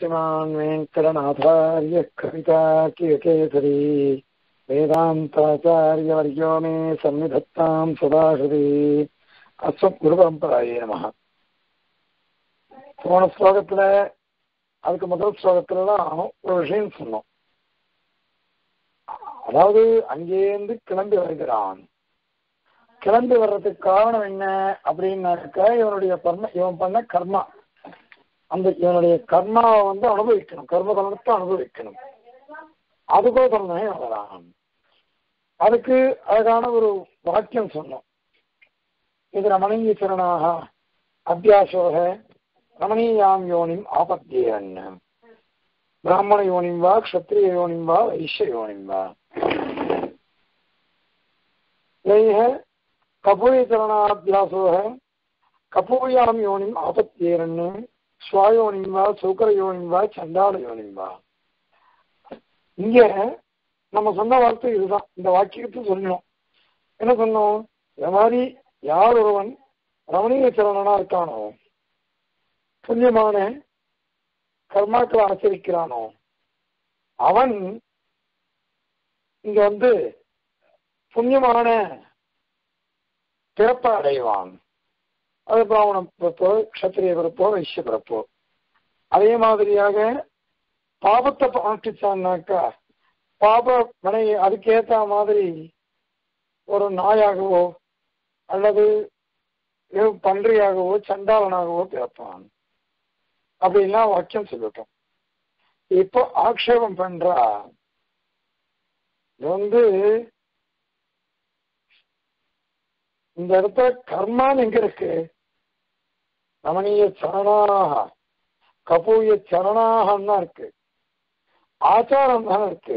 श्रीमान् वेङ्कटनाथार्य कविताकियकेसरी वेदान्ताचार्यवर्यो मे सन्निधत्तां सदाहृदि அஸ்வத்குருபரம்பராயே நம போன ஸ்லோகத்துல அதுக்கு முதல் ஸ்லோகத்துல தான் ஒரு விஷயம் சொன்னோம் அதாவது அங்கேருந்து கிளம்பி வருகிறான் கிளம்பி வர்றதுக்கு காரணம் என்ன அப்படின்னாக்க இவனுடைய பர்ம இவன் பண்ண கர்மா அந்த இவனுடைய கர்மாவை வந்து அனுபவிக்கணும் கர்ம கலனத்தை அனுபவிக்கணும் அதுக்கோசரம் தான் வரான் அதுக்கு அழகான ஒரு வாக்கியம் சொன்னோம் இது ரமணீய சரணாக அத்தியாசோக ரமணீயாம் யோனிம் ஆபத்தியன் பிராமண யோனிம் வா க்ஷத்ரிய யோனிம் வா வைஷ்ய யோனிம் வா यह कपूयचरणाभ्यासोः कपूयां योनिम् आपत्येरन् ஸ்வாயோனிம் வா சௌக்கரயோனிம் வா சண்டாளயோனிம் வா இங்க நம்ம சொன்ன வார்த்தை இதுதான் இந்த வாக்கியத்தை சொல்லணும் என்ன சொன்னோம் இந்த மாதிரி யார் ஒருவன் ரமணீய சரணனா இருக்கானோ புண்ணியமான கர்மாக்களை ஆச்சரிக்கிறானோ அவன் இங்க வந்து புண்ணியமான பிறப்பை அடைவான் அது பிராமண பிறப்போ கஷத்திரிய பிறப்போ வைசிய பிறப்போ அதே மாதிரியாக பாபத்தை அனுஷ்டிச்சான்னாக்கா பாப மனை அதுக்கேத்த மாதிரி ஒரு நாயாகவோ அல்லது பன்றியாகவோ சண்டாளனாகவோ பிறப்பான் அப்படின்லாம் வாக்கியம் சொல்லிட்டோம் இப்போ ஆக்ஷேபம் பண்றா இது வந்து இந்த இடத்துல கர்மான்னு எங்க இருக்கு ரமணீய சரணாக கபூய சரணாகம் தான் இருக்கு ஆச்சாரம் தானே இருக்கு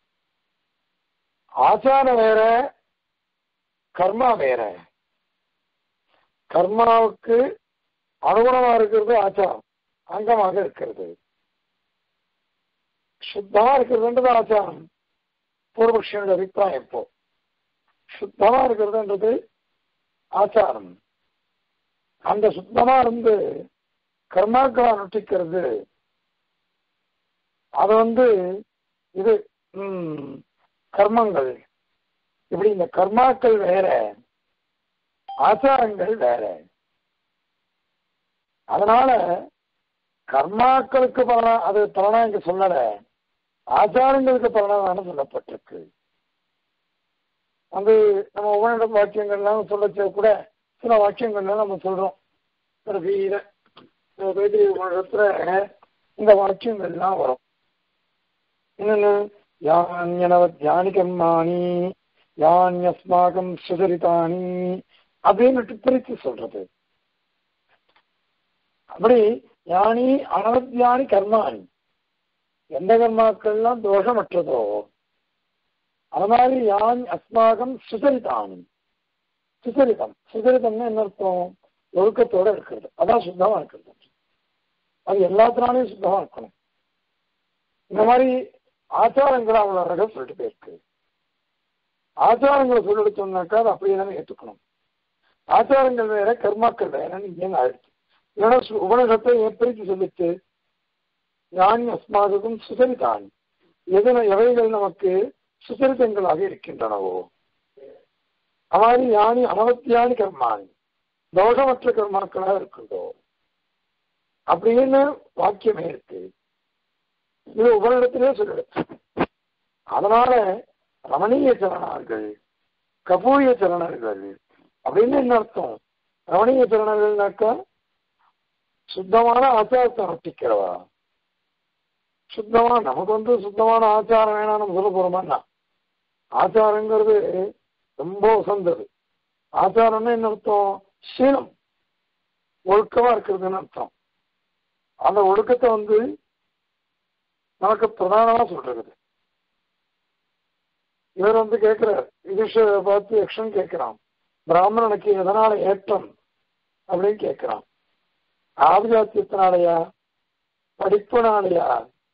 ஆச்சாரம் வேற கர்மா வேற கர்மாவுக்கு அனுகுணமா இருக்கிறது ஆச்சாரம் அங்கமாக இருக்கிறது சுத்தமா இருக்கிறதுன்றது ஆச்சாரம் பூர்வபக்ஷனுடைய அபிப்பிராயம் இப்போ சுத்தமா இருக்கிறதுன்றது ஆச்சாரம் அந்த சுத்தமா இருந்து கர்மாக்களை அனுஷ்டிக்கிறது அது வந்து இது உம் கர்மங்கள் இப்படி இந்த கர்மாக்கள் வேற ஆச்சாரங்கள் வேற அதனால கர்மாக்களுக்கு பலனா அது பலனா இங்க சொல்லல ஆச்சாரங்களுக்கு பலனான சொல்லப்பட்டிருக்கு அது நம்ம உபநிட வாக்கியங்கள்லாம் சொல்லச்ச கூட சில வாக்கியங்கள்லாம் நம்ம சொல்றோம் வீர வேதி உபநிடத்துல இந்த வாக்கியங்கள்லாம் வரும் என்னென்ன யான்யனவ தியானி கர்மாணி யான்யஸ்மாகம் சுதரிதானி அப்படின்னு பிரித்து சொல்றது அப்படி யானி அனவத்தியானி கர்மாணி எந்த கர்மாக்கள்லாம் தோஷமற்றதோ அது மாதிரி யான் அஸ்மாகம் சுசரிதானி சுசரிதம் சுசரிதம்னு என்ன அர்த்தம் ஒழுக்கத்தோட இருக்கிறது அதான் சுத்தமா இருக்கிறது அது எல்லாத்தினாலையும் சுத்தமா இருக்கணும் இந்த மாதிரி ஆச்சாரங்களை அவ்வளோ அழகா சொல்லிட்டு போயிருக்கு ஆச்சாரங்களை சொல்லிட்டு சொன்னாக்கா அது அப்படியே தானே ஏற்றுக்கணும் ஆச்சாரங்கள் வேற கர்மாக்கள் வேறன்னு ஏன் ஆயிடுச்சு இல்லைன்னா உபநிஷத்தை எப்படி சொல்லிச்சு ஞானி அஸ்மாதுக்கும் சுசரிதான் எதன எவைகள் நமக்கு சுசரிதங்களாக இருக்கின்றனவோ அதாவது யானி அனவத்தியானி கர்மானி தோஷமற்ற கர்மாக்களாக இருக்கின்றோ அப்படின்னு வாக்கியமே இருக்கு இது உபரிடத்திலே சொல்லிடுச்சு அதனால ரமணீய சரணார்கள் கபூரிய சரணர்கள் அப்படின்னு என்ன அர்த்தம் ரமணீய சரணர்கள்னாக்கா சுத்தமான ஆச்சாரத்தை நட்டிக்கிறவா சுத்தமா நமக்கு வந்து சுத்தமான ஆச்சாரம் வேணாம் நம்ம சொல்ல போறோமா ஆச்சாரங்கிறது ரொம்ப உசந்தது ஆச்சாரம்னா என்ன அர்த்தம் சீலம் ஒழுக்கமா இருக்கிறதுன்னு அர்த்தம் அந்த ஒழுக்கத்தை வந்து நமக்கு பிரதானமா சொல்றது இவர் வந்து கேட்கிறார் யுதிஷ பார்த்து யக்ஷன் கேட்கிறான் பிராமணனுக்கு எதனால ஏற்றம் அப்படின்னு கேட்கிறான் ஆபிஜாத்தியத்தினாலயா படிப்புனாலயா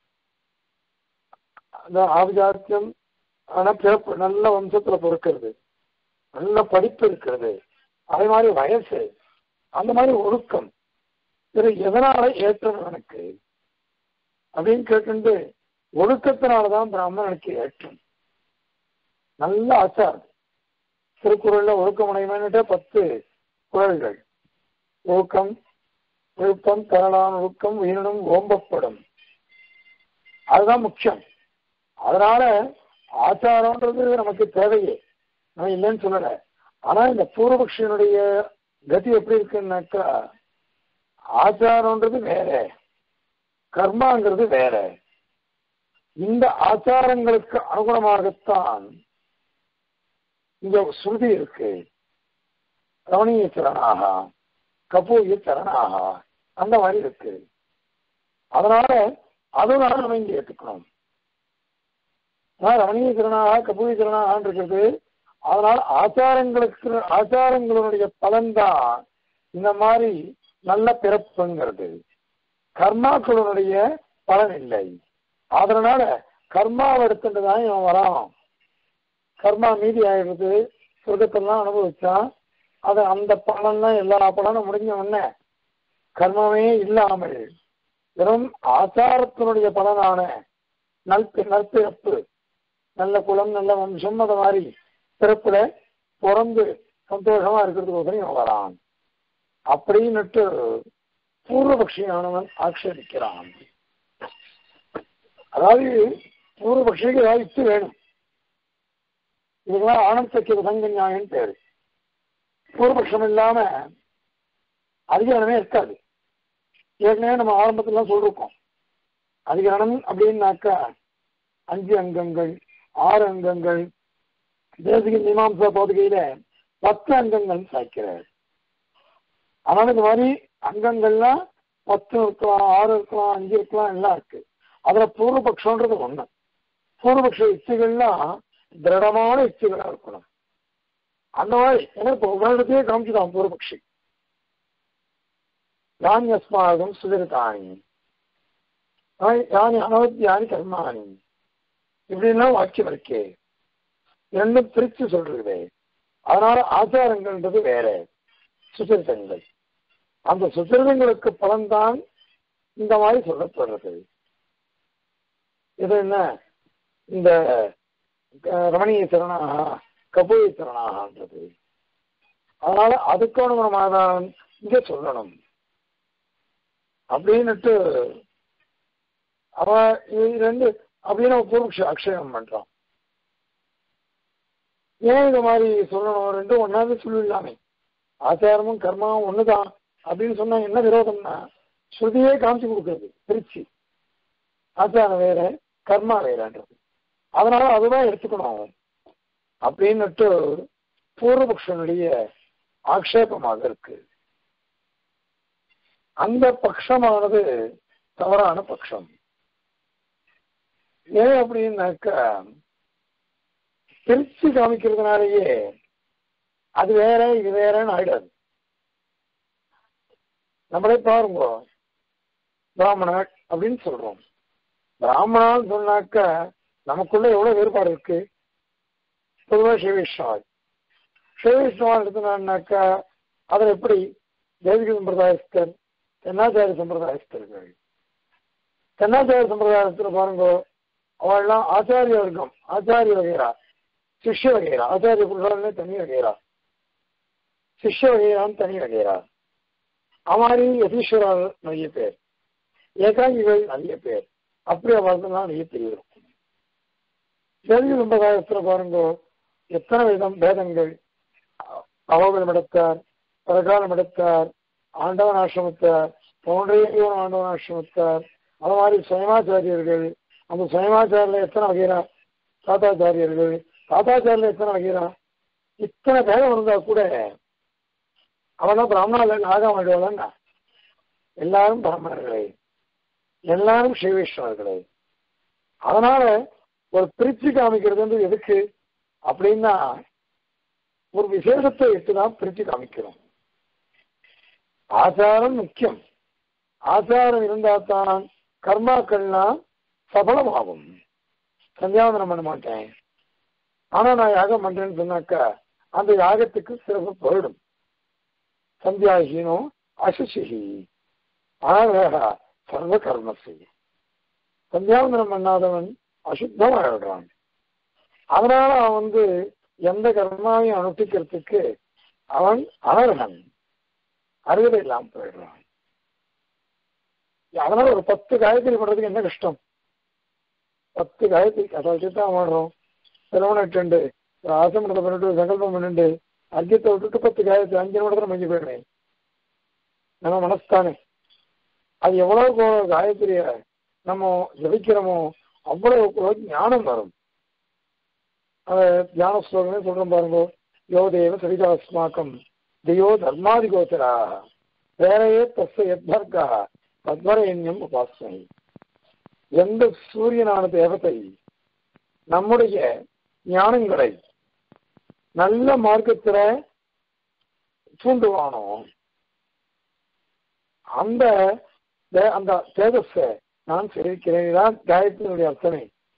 அந்த ஆபிஜாத்தியம் ஆனா பிறப்பு நல்ல வம்சத்துல பிறக்கிறது நல்ல படிப்பு இருக்கிறது அதே மாதிரி வயசு அந்த மாதிரி ஒழுக்கம் இது எதனால ஏற்றம் எனக்கு அப்படின்னு கேட்டு ஒழுக்கத்தினாலதான் பிராமணனுக்கு ஏற்றம் நல்ல ஆச்சாரம் திருக்குறள்ல ஒழுக்கமுடைமைன்னுட்டு பத்து குரல்கள் ஒழுக்கம் ஒழுக்கம் தரலான் ஒழுக்கம் உயிரினும் ஓம்பப்படும் அதுதான் முக்கியம் அதனால ஆச்சாரம்ன்றது நமக்கு தேவையே நான் இல்லைன்னு சொல்லல ஆனா இந்த பூர்வபக்ஷனுடைய கதி எப்படி இருக்குன்னாக்கா ஆச்சாரம்ன்றது வேற கர்மாங்கிறது வேற இந்த ஆச்சாரங்களுக்கு அனுகுணமாகத்தான் இங்க ஸ்ருதி இருக்கு ரமணீய சரணாக கபூய சரணாக அந்த மாதிரி இருக்கு அதனால அதனால நம்ம இங்க ஏற்றுக்கணும் ரமணீய சரணாக கபூய சரணாக இருக்கிறது அதனால் ஆச்சாரங்களுக்கு ஆச்சாரங்களுடைய பலன்தான் இந்த மாதிரி நல்ல பிறப்புங்கிறது கர்மாக்களுடைய பலன் இல்லை அதனால கர்மாவை எடுத்துட்டு தான் இவன் வரான் கர்மா மீதி ஆயிடுறது சொர்க்கத்தெல்லாம் அனுபவிச்சான் அது அந்த பலன்லாம் எல்லா பலனும் முடிஞ்ச உடனே கர்மமே இல்லாமல் வெறும் ஆச்சாரத்தினுடைய பலனான நல்பி நற்பிறப்பு நல்ல குலம் நல்ல வம்சம் அது மாதிரி பிறப்புல பிறந்து சந்தோஷமா இருக்கிறதுக்கு இவன் வரான் அப்படின்னுட்டு பூர்வபக்ஷியானவன் ஆட்சேபிக்கிறான் அதாவது பூர்வபக்ஷிக்கு ஏதாவது யுக்தி வேணும் இதுக்கெல்லாம் ஆனந்தக்கிய சங்க நியாயம் பேரு பூர்வபக்ஷம் இல்லாம அதிகாரமே இருக்காது ஏற்கனவே நம்ம ஆரம்பத்துல சொல்லிருக்கோம் அதிகாரம் அப்படின்னாக்கா அஞ்சு அங்கங்கள் ஆறு அங்கங்கள் தேசிக மீமாம்சா போதுகையில பத்து அங்கங்கள் சாய்க்கிறார் அதனால இந்த மாதிரி அங்கங்கள்லாம் பத்து இருக்கலாம் ஆறு இருக்கலாம் அஞ்சு இருக்கலாம் எல்லாம் இருக்கு அதுல பூர்வபக்ஷன்றது ஒண்ணு பூர்வபக்ஷ யுக்திகள்லாம் திருடமான யுக்திகளா இருக்கணும் அந்த மாதிரி ஏன்னா இப்போ உதாரணத்தையே காமிச்சுதான் பூர்வபக்ஷி யானி அஸ்மாகம் சுதரிதானி யானி அனவத்தியானி கர்மானி இப்படின்னா வாக்கியம் இருக்கே ரெண்டும் பிரிச்சு சொல்றது அதனால ஆச்சாரங்கள்ன்றது வேற சுசரிதங்கள் அந்த சுசரிதங்களுக்கு பலன்தான் இந்த மாதிரி சொல்லப்படுறது இது என்ன இந்த ரமணீய சரணாக கபூய சரணாகன்றது அதனால அதுக்கு அனுகுணமாக தான் இங்க சொல்லணும் அப்படின்னுட்டு அவ இது ரெண்டு அப்படின்னு பூர்வக்ஷ அக்ஷயம் பண்றான் ஏன் இந்த மாதிரி சொல்லணும் ரெண்டும் ஒன்னாவது சொல்லிடலாமே ஆச்சாரமும் கர்மாவும் ஒண்ணுதான் அப்படின்னு சொன்னா என்ன விரோதம்னா ஸ்ருதியே காமிச்சு கொடுக்குறது திருச்சி ஆச்சாரம் வேற கர்மா வேறன்றது அதனால அதுதான் எடுத்துக்கணும் அப்படின்னுட்டு பூர்வபக்ஷனுடைய ஆக்ஷேபமாக இருக்கு அந்த பட்சமானது தவறான பட்சம் ஏன் அப்படின்னாக்கா பிரிச்சு காமிக்கிறதுனாலயே அது வேற இது வேறன்னு ஆயிடாது நம்மளே பாருங்க பிராமணர் அப்படின்னு சொல்றோம் பிராமணான்னு சொன்னாக்க நமக்குள்ள எவ்வளவு வேறுபாடு இருக்கு பொதுவாக சிவவிஷ்ணவாய் சிவவிஷ்ணவா எடுத்தனாக்கா அதில் எப்படி தேவிக சம்பிரதாயஸ்தர் தென்னாச்சாரிய சம்பிரதாயஸ்தர்கள் தென்னாச்சாரிய சம்பிரதாயத்தில் பாருங்க அவள்லாம் ஆச்சாரிய வர்க்கம் ஆச்சாரிய வகைரா சிஷ்ய வகைரா ஆச்சாரிய புருஷாலே தனி வகைரா சிஷ்ய வகைரான்னு தனி வகைரா அமாரி யதீஸ்வரர் நிறைய பேர் ஏகாங்கிகள் நிறைய பேர் அப்படி அவர்கள்லாம் நிறைய தெரியும் தேவிக சம்பிரதாயத்துல பாருங்க எத்தனை விதம் பேதங்கள் அவபலம் எடுத்தார் பரகாலம் எடுத்தார் ஆண்டவன் ஆசிரமத்தார் பவுண்டரிய ஆண்டவன் ஆசிரமத்தார் அது மாதிரி சுயமாச்சாரியர்கள் அந்த சுயமாச்சாரியில் எத்தனை வகைரா தாத்தாச்சாரியர்கள் தாத்தாச்சாரியில் எத்தனை வகைரா இத்தனை பேதம் இருந்தா கூட அவனா பிராமணர்கள் ஆக மாட்டவளன்னா எல்லாரும் பிராமணர்களே எல்லாரும் ஸ்ரீவிஷ்ணவர்களே அதனால ஒரு பிரிச்சு காமிக்கிறது வந்து எதுக்கு அப்படின்னா ஒரு விசேஷத்தை எடுத்துதான் பிரிச்சு காமிக்கிறோம் ஆச்சாரம் முக்கியம் ஆச்சாரம் இருந்தா தான் கர்மாக்கள்லாம் சபலமாகும் சந்தியாவந்தனம் பண்ண மாட்டேன் ஆனா நான் யாகம் பண்றேன்னு சொன்னாக்கா அந்த யாகத்துக்கு சிறப்பு போயிடும் சந்தியாஹீனோ அசுசிஹி ஆக சர்வ கர்மசி சந்தியாவந்தனம் பண்ணாதவன் அசுத்தமாயிடுறான் அதனால அவன் வந்து எந்த கர்மாவையும் அனுஷ்டிக்கிறதுக்கு அவன் அனர்ஹன் அருகதை இல்லாம போயிடுறான் அதனால ஒரு பத்து காயத்ரி பண்றதுக்கு என்ன கஷ்டம் பத்து காயத்ரி அதை வச்சுதான் பண்ணுறோம் திருவண்ணட்டு ஒரு ஆசமனத்தை பண்ணிட்டு சங்கல்பம் பண்ணிட்டு அர்க்கியத்தை விட்டுட்டு பத்து காயத்ரி அஞ்சு நிமிடத்துல மஞ்சள் போயிடுவேன் நம்ம மனஸ்தானே அது எவ்வளவு காயத்ரிய நம்ம ஜபிக்கிறோமோ அவ்வளவு ஞானம் வரும் அத தியான ஸ்லோகமே சொல்றோம் பாருங்க யோ தேவ சரிதாஸ்மாக்கம் தியோ தர்மாதி கோச்சரா வேறையே தஸ்ய எத்வர்க்கா தத்வரேன்யம் உபாசனை எந்த சூரியனான தேவத்தை நம்முடைய ஞானங்களை நல்ல மார்க்கத்துல தூண்டுவானோ அந்த அந்த தேஜஸ நான் சேவிக்கிறேன் தான் காயத்தினுடைய அர்த்தமே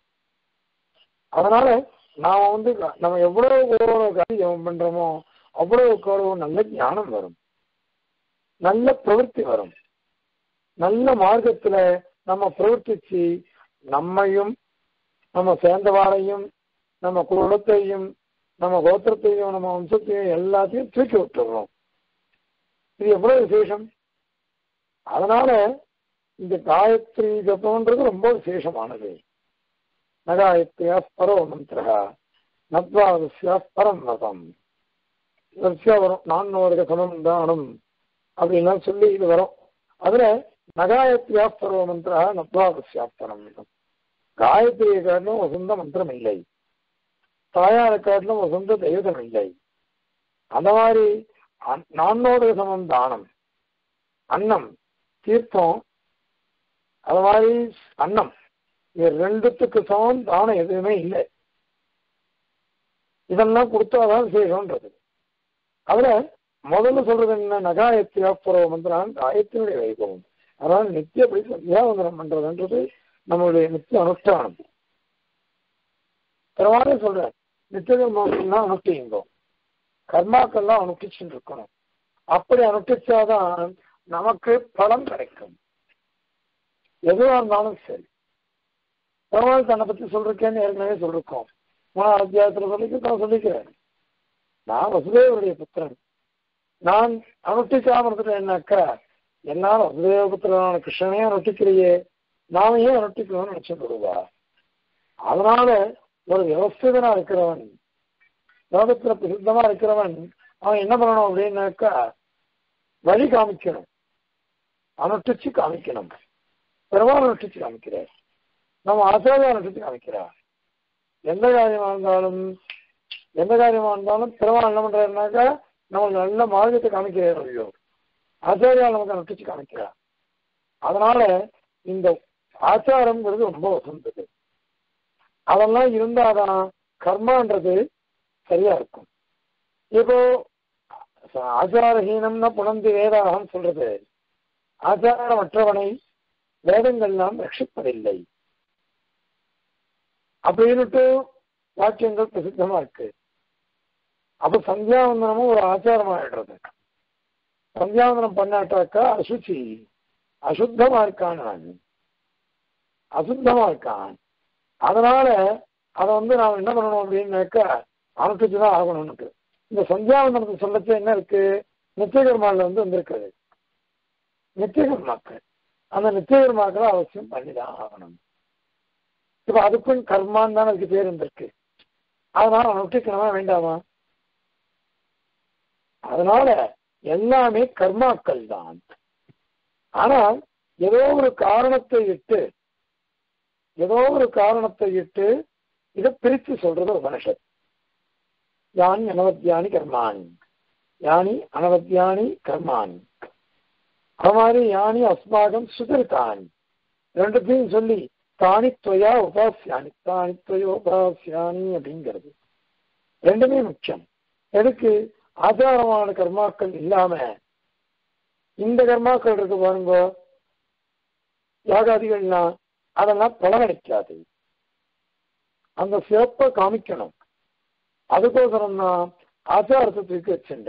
அதனால நாம வந்து நம்ம எவ்வளவு எவ்வளவு காரியம் பண்றோமோ அவ்வளவுக்கு அவ்வளவு நல்ல ஞானம் வரும் நல்ல பிரவൃத்தி வரும் நல்ல மார்க்கத்துல நம்ம பிரவர்த்திச்சு நம்மையும் நம்ம சேர்ந்தவாளையும் நம்ம குலத்தையும் நம்ம கோத்திரத்தையும் நம்ம வம்சத்தையும் எல்லாத்தையும் தூக்கி விட்டுறோம் இது எவ்வளவு விசேஷம் அதனால இந்த காயத்ரி ஜபம்ன்றது ரொம்ப விசேஷமானது நகாயத்ரியா பரோ மந்திரா நத்வாதஸ்யா பரம் மதம் வரிசையா வரும் நான்கு சமம் தானம் அப்படின்லாம் சொல்லி இது வரும் அதுல நகாயத்ரியா பரவ மந்திரா நத்வாதஸ்யா பரம் மதம் காயத்ரியை காட்டிலும் வசந்த மந்திரம் இல்லை தாயாரை காட்டிலும் வசந்த தெய்வம் இல்லை அந்த மாதிரி நான்னோட சமம் தானம் அன்னம் தீர்த்தம் அது மாதிரி அன்னம் இது ரெண்டுத்துக்கு சமம் தானம் எதுவுமே இல்லை இதெல்லாம் கொடுத்தாதான் விசேஷம்ன்றது அதுல முதல்ல சொல்றது என்ன நகாயத்தியா புறவ மந்திரம் காயத்தினுடைய வைபவம் அதனால நித்தியப்படி சந்தியாவந்தனம் பண்றதுன்றது நம்மளுடைய நித்திய அனுஷ்டானம் பெருமாளே சொல்றேன் நித்திய கர்மாக்கள்லாம் அனுஷ்டிங்கோ கர்மாக்கள்லாம் அனுஷ்டிச்சுட்டு இருக்கணும் அப்படி அனுஷ்டிச்சாதான் நமக்கு பலம் கிடைக்கும் எதுவா இருந்தாலும் சரி பெருமாள் தன்னை பத்தி சொல்றேன்னு ஏற்கனவே சொல்லிருக்கோம் மூணாவது அத்தியாயத்துல சொல்லிக்க நான் சொல்லிக்கிறேன் நான் வசுதேவருடைய புத்திரன் நான் அனுஷ்டிக்காம இருந்துட்டேன்னாக்கா என்னால வசுதேவ புத்திரனான கிருஷ்ணனே அனுஷ்டிக்கிறையே நாம ஏன் அனுஷ்டிக்கணும்னு நினைச்சு விடுவா அதனால ஒரு விவஸ்திதனா இருக்கிறவன் லோகத்துல பிரசித்தமா இருக்கிறவன் அவன் என்ன பண்ணணும் அப்படின்னாக்கா வழி காமிக்கணும் அனுஷ்டிச்சு காமிக்கணும் பெருமாள் அனுஷ்டிச்சு காமிக்கிறார் நம்ம ஆச்சாரியா அனுஷ்டிச்சு காமிக்கிறார் எந்த காரியமா இருந்தாலும் எந்த காரியமா இருந்தாலும் பெருமாள் என்ன பண்றாருனாக்கா நமக்கு நல்ல மார்க்கத்தை காமிக்கிறார் ஐயோ ஆச்சாரியா நமக்கு அனுஷ்டிச்சு காமிக்கிறார் அதனால இந்த ஆச்சாரம்ங்கிறது ரொம்ப வசந்தது அதெல்லாம் இருந்தாதான் கர்மான்றது சரியா இருக்கும் இப்போ ஆச்சாரஹீனம்னா புனந்தி வேதாகம் சொல்றது ஆச்சாரமற்றவனை வேதங்கள்லாம் ரட்சிப்பதில்லை அப்படின்னுட்டு வாக்கியங்கள் பிரசித்தமா இருக்கு அப்ப சந்தியாவந்தனமும் ஒரு ஆச்சாரமாயிடுறது சந்தியாவந்தனம் பண்ணாட்டாக்கா அசுச்சி அசுத்தமா இருக்கான் நான் அசுத்தமா இருக்கான் அதனால அதை வந்து நாம் என்ன பண்ணணும் அப்படின்னாக்கா அனுப்பிச்சு தான் ஆகணும்னுட்டு இந்த சந்தியாவந்தனத்தை சொல்லச்சு என்ன இருக்கு நித்தியகர்மாவில் வந்து வந்திருக்குது நித்தியகர்மாக்கள் அந்த நித்தியகர்மாக்களை அவசியம் பண்ணிதான் ஆகணும் இப்ப அதுக்கும் கர்மான்னு தான் அதுக்கு பேர் இருந்திருக்கு அதனால அனுஷ்டிக்கணுமா வேண்டாமா அதனால எல்லாமே கர்மாக்கள் தான் ஆனால் ஏதோ ஒரு காரணத்தை இட்டு ஏதோ ஒரு காரணத்தை இட்டு இதை பிரித்து சொல்றது உபனிஷத் யானி அனவத்தியானி கர்மாணி யானி அனவத்தியானி கர்மாணி அது மாதிரி யானி அஸ்மாகம் சுதரித்தானி ரெண்டுத்தையும் சொல்லி தானி துவயா உபாசியானி தானி துவயோ உபாசியானி அப்படிங்கிறது ரெண்டுமே முக்கியம் எதுக்கு ஆச்சாரமான கர்மாக்கள் இல்லாம இந்த கர்மாக்கள் இருக்கு பாருங்க யாகாதிகள்னா அதெல்லாம் பலனளிக்காது அந்த சிறப்பை காமிக்கணும் அதுக்கோசரம் தான் ஆச்சாரத்தை தூக்கி வச்சுட்ட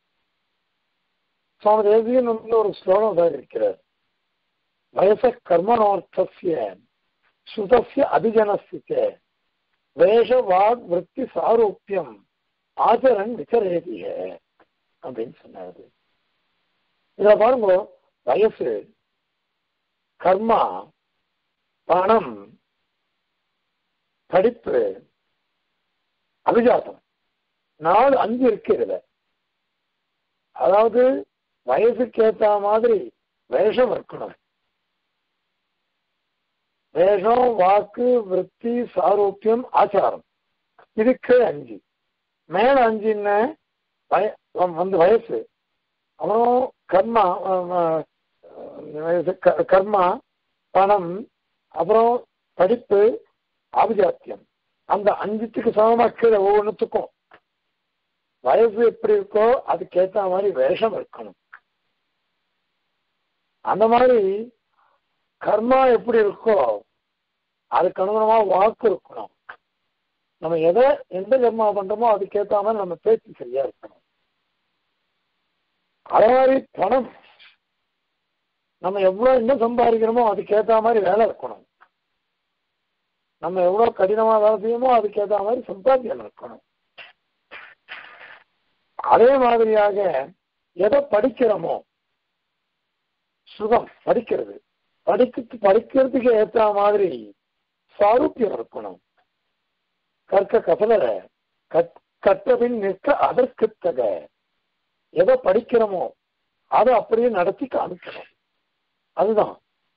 சுவாமி தேசியன் வந்து ஒரு ஸ்லோகம் தான் இருக்கிறார் வயச கர்மனோர்த்தசிய சுதஸ்ய அபிஜனஸ்ய வேஷ வாக் விற்பி சாரூப்பியம் ஆச்சரன் விசரேதிய அப்படின்னு சொன்னாரு இதுல பாருங்க வயசு கர்மா பணம் படிப்பு அபிஜாத்தம் நாலு அஞ்சு இருக்கு இதுல அதாவது வயசுக்கு ஏத்த மாதிரி வேஷம் இருக்கணும் வேஷம் வாக்கு விற்பி சாரூப்பியம் ஆச்சாரம் இதுக்கு அஞ்சு மேல அஞ்சு என்ன வய வந்து வயசு அப்புறம் கர்மா வயசு கர்மா பணம் அப்புறம் படிப்பு ஆபிஜாத்தியம் அந்த அஞ்சுத்துக்கு சமமா கீழே ஒவ்வொன்றுத்துக்கும் வயசு எப்படி இருக்கோ அதுக்கேத்த மாதிரி வேஷம் இருக்கணும் அந்த மாதிரி கர்மா எப்படி இருக்கோ அதுக்கு அனுகுணமா வாக்கு இருக்கணும் நம்ம எதை எந்த கர்மா பண்றோமோ அதுக்கேத்த மாதிரி நம்ம பேச்சு சரியா இருக்கணும் அதே மாதிரி பணம் நம்ம எவ்வளவு என்ன சம்பாதிக்கிறோமோ அதுக்கேத்த மாதிரி வேலை இருக்கணும் நம்ம எவ்வளவு கடினமா வேலை செய்யணுமோ அதுக்கேத்த மாதிரி சம்பாத்தியம் இருக்கணும் அதே மாதிரியாக எதை படிக்கிறோமோ சுகம் படிக்கிறது படிக்க படிக்கிறதுக்கு ஏற்ற மாதிரி சாரூப்பியம் இருக்கணும் கற்க கசலர கற்றபின் நிற்க அதற்கு தக எதை படிக்கிறோமோ அதை அப்படியே நடத்தி காமிக்கணும் அதுதான்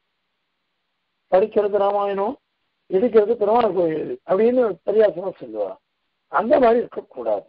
படிக்கிறது ராமாயணம் இடிக்கிறது பெருமான கோயில் அப்படின்னு பரியாசமா சொல்லுவா அந்த மாதிரி இருக்கக்கூடாது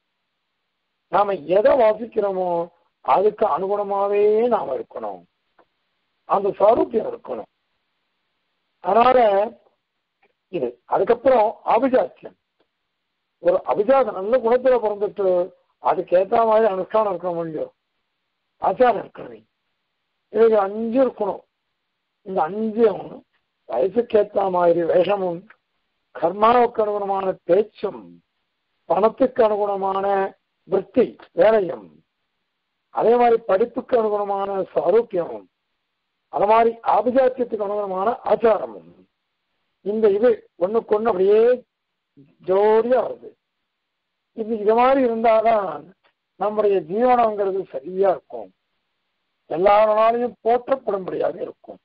நாம எதை வாசிக்கிறோமோ அதுக்கு அனுகுணமாவே நாம இருக்கணும் அந்த சாரூப்பியம் இருக்கணும் அதனால இது அதுக்கப்புறம் அபிஜாத்தியம் ஒரு அபிஜாதம் நல்ல குணத்துல பிறந்துட்டு அதுக்கு ஏத்த மாதிரி அனுஷ்டானம் இருக்கணும் முடியும் ஆச்சாரம் இருக்கணும் இதுக்கு அஞ்சு இருக்கணும் இந்த அஞ்சும் வயசுக்கு ஏத்த மாதிரி வேஷமும் கர்மாவுக்கு அனுகுணமான பேச்சும் பணத்துக்கு அனுகுணமான விற்பி வேலையும் அதே மாதிரி படிப்புக்கு அனுகுணமான சாரூக்கியமும் அது மாதிரி ஆபிஜாத்தியத்துக்கு அனுகுணமான ஆச்சாரமும் இந்த இது ஒண்ணுக்கு ஒண்ணு அப்படியே ஜோடியா வருது இது இது மாதிரி இருந்தாதான் நம்முடைய ஜீவனங்கிறது சரியா இருக்கும் எல்லாருனாலையும் போற்றப்படும்படியாக இருக்கும்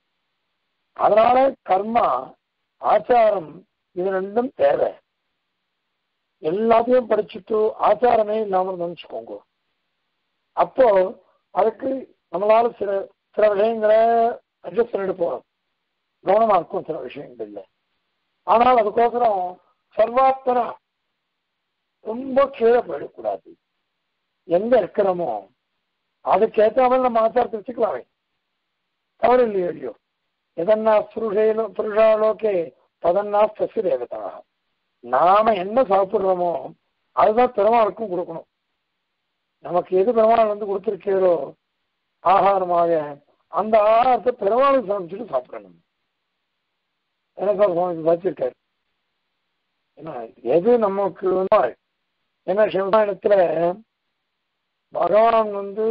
அதனால கர்மா ஆச்சாரம் இது ரெண்டும் தேவை எல்லாத்தையும் படிச்சுட்டு ஆச்சாரமே இல்லாம நினைச்சுக்கோங்க அப்போ அதுக்கு நம்மளால சில சில விஷயங்களை அட்ஜஸ்ட் பண்ணிட்டு போறோம் கவனமா இருக்கும் சில விஷயங்கள்ல ஆனால் அதுக்கோசரம் சர்வாத்தனா ரொம்ப கீழே போயிடக்கூடாது எங்க இருக்கிறோமோ அதுக்கேற்ற மாதிரி நம்ம ஆச்சாரத்தை வச்சுக்கலாமே தவறு இல்லையோ இல்லையோ எதன்னா புருஷேனோ புருஷாலோகே ததன்னா சசி தேவதா நாம என்ன சாப்பிடுறோமோ அதுதான் பெருமாளுக்கும் கொடுக்கணும் நமக்கு எது பெருமாள் வந்து கொடுத்திருக்கிறோ ஆகாரமாக அந்த ஆகாரத்தை பெருமாளுக்கு சமைச்சுட்டு சாப்பிடணும் எனக்கு சுவாமி வச்சிருக்காரு ஏன்னா எது நமக்கு என்ன சிவகாயத்துல பகவான் வந்து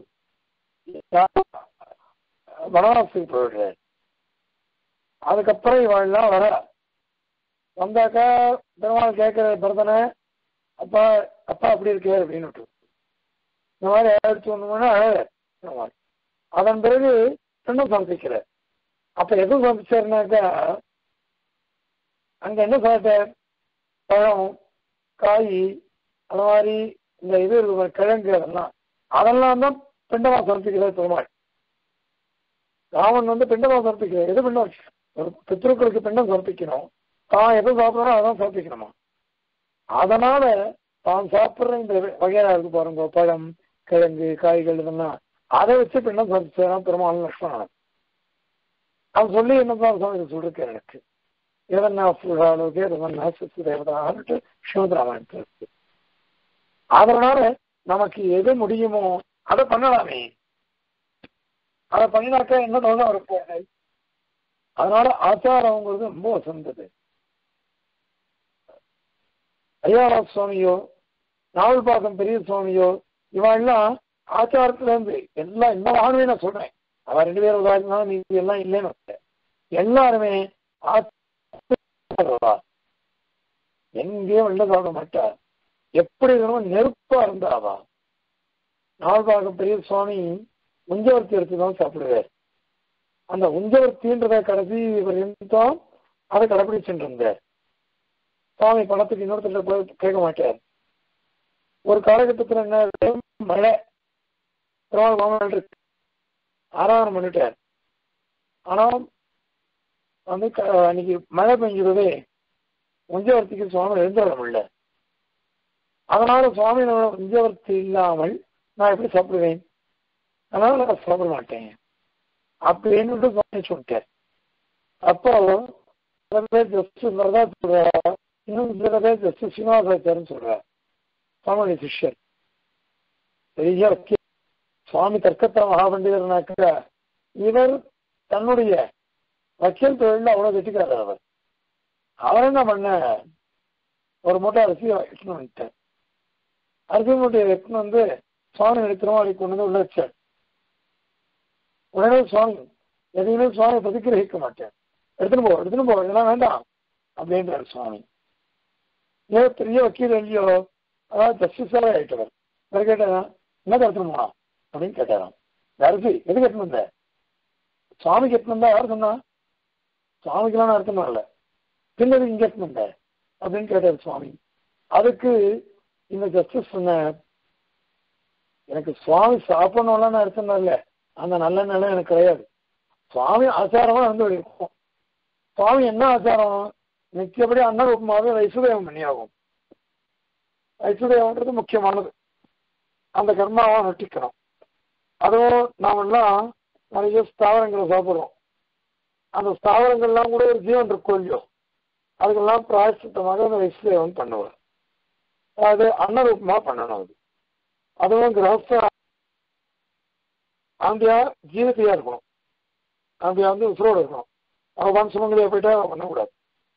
வனவாசத்துக்கு போயிடுறாரு அதுக்கப்புறம் இவெல்லாம் வர வந்தாக்கா பெருமாள் கேட்கிற பரதனை அப்பா அப்பா அப்படி இருக்கே அப்படின்னு இந்த மாதிரி எடுத்து வந்தோம்னா பெருமாள் அதன் பிறகு பெண்ணும் சமைக்கிறார் அப்ப எதுவும் சமைச்சாருனாக்கா அங்க என்ன சாப்பிட்டார் பழம் காய் அந்த மாதிரி இந்த இது கிழங்கு அதெல்லாம் அதெல்லாம் தான் பிண்டமா சமர்ப்பிக்கிறார் பெருமாள் ராமன் வந்து பிண்டமா சமர்ப்பிக்கிறார் எது பிண்டம் ஒரு பித்ருக்களுக்கு பிண்டம் சமர்ப்பிக்கணும் தான் எது சாப்பிடணும் அதான் சமர்ப்பிக்கணுமா அதனால தான் சாப்பிடுற இந்த வகையா இருக்கு பாருங்க பழம் கிழங்கு காய்கள் இதெல்லாம் அதை வச்சு பிண்டம் சமர்ப்பிச்சாராம் பெருமாள் லட்சணம் அவன் சொல்லி என்னதான் சுவாமி சொல்லிருக்காரு எனக்கு எதன்னா புகாலோகே எதன்னா சிசு தேவதான்ட்டு ஸ்ரீமத் ராமாயணத்தில் இருக்கு அதனால நமக்கு எது முடியுமோ அதை பண்ணலாமே அதை பண்ணினாக்கா என்ன தோணும் இருப்பாரு அதனால ஆச்சாரங்கிறது ரொம்ப வசந்தது ஐயாவா சுவாமியோ நாவல்பாக்கம் பெரிய சுவாமியோ இவன் எல்லாம் ஆச்சாரத்துல இருந்து எல்லாம் இந்த வானவே நான் சொல்றேன் அவன் ரெண்டு பேரும் உதாரணம் நீ எல்லாம் இல்லைன்னு எல்லாருமே ஆச்சரியப்படுறா. எங்கேயும் வெள்ள சாப்பிட மாட்டார் எப்படி இருந்தாலும் நெருப்பா இருந்தாவா நாள்பாக பெரிய சுவாமி உஞ்சவர்த்தி எடுத்து தான் சாப்பிடுவார் அந்த உஞ்சவர்த்தின்றத கடைசி வரையும் அதை கடைபிடிச்சுட்டு இருந்தார் சுவாமி பணத்துக்கு இன்னொருத்தர் போய் கேட்க மாட்டார் ஒரு காலகட்டத்தில் என்ன ஆகுது? மழை பெருமாள் மாமன் இருக்கு ஆராதனை பண்ணிட்டார் ஆனா வந்து க- அன்னைக்கு மழை பெஞ்சிருவே உஞ்சவர்த்திக்கு சுவாமி எழுந்து வர முடியல அதனால சுவாமி உஞ்சவர்த்தி இல்லாமல் நான் எப்படி சாப்பிடுவேன் அதனால நான் சாப்பிட மாட்டேன் அப்படின்னு சுவாமி சொல்லிட்டார் அப்போ சில பேர் ஜஸ்ட் வரதா சொல்ற இன்னும் சில பேர் ஜஸ்ட் சீனிவாசாச்சாரன்னு சொல்ற சுவாமி சிஷ்யர் பெரிய வக்கீல். சுவாமி தர்க்கத்த மகாபண்டிதர்னாக்க இவர் தன்னுடைய வக்கீல் தொழில அவ்வளவு கெட்டிக்காரர் அவர் அவர் என்ன பண்ண ஒரு மூட்டை அரிசி எடுத்துன்னு வந்துட்டார் அரிசி மூட்டையை எடுத்துன்னு வந்து சுவாமி எடுத்துருவோம் கொண்டு வந்து உள்ள வச்சார் உடனே சுவாமி எதையுமே சுவாமி பிரதிகிரகிக்க மாட்டார் எடுத்துன்னு போ எடுத்துன்னு போ இதெல்லாம் வேண்டாம் அப்படின்றார் சுவாமி ஏன் பெரிய வக்கீல் இல்லையோ அதாவது ஜஸ்டிஸாவே ஆயிட்டவர் இவர் கேட்டாரா என்ன எடுத்துன்னு போனா அப்படின்னு கேட்டாராம் அரிசி எதுக்கு எடுத்துன்னு வந்த சுவாமிக்கு எடுத்துன்னு வந்தா யார் சொன்னா சுவாமிக்கெல்லாம் நான் எடுத்துன்னு வரல பின்னது இங்க எடுத்துன்னு வந்த அப்படின்னு கேட்டார் சுவாமி அதுக்கு இந்த ஜஸ்டிஸ் சொன்ன எனக்கு சுவாமி சாப்பிடணும்லாம் நான் எடுத்துன்னு வரல அந்த நல்ல நிலை எனக்கு கிடையாது சுவாமி ஆச்சாரமா வந்து இருக்கும் சுவாமி என்ன ஆச்சாரம் நித்தியபடி அன்னரூபமாவே வைசுதேவம் பண்ணியாகும் வைசுதேவம்ன்றது முக்கியமானது அந்த கர்மாவை நொட்டிக்கணும் அதுவும் நாமெல்லாம் நிறைய ஸ்தாவரங்களை சாப்பிடுறோம் அந்த ஸ்தாவரங்கள்லாம் கூட ஒரு ஜீவன் இருக்கும் இல்லையோ அதுக்கெல்லாம் பிராயசித்தமாக அந்த வைசுதேவம் பண்ணுவார் அது அன்னரூபமா பண்ணணும் அது அதுவும் கிரகஸ்த ஆம்பியா ஜீவத்தையா இருக்கணும் ஆம்பியா வந்து உசுரோடு இருக்கணும் அவன் வம்சமங்களையா போயிட்டா பண்ணக்கூடாது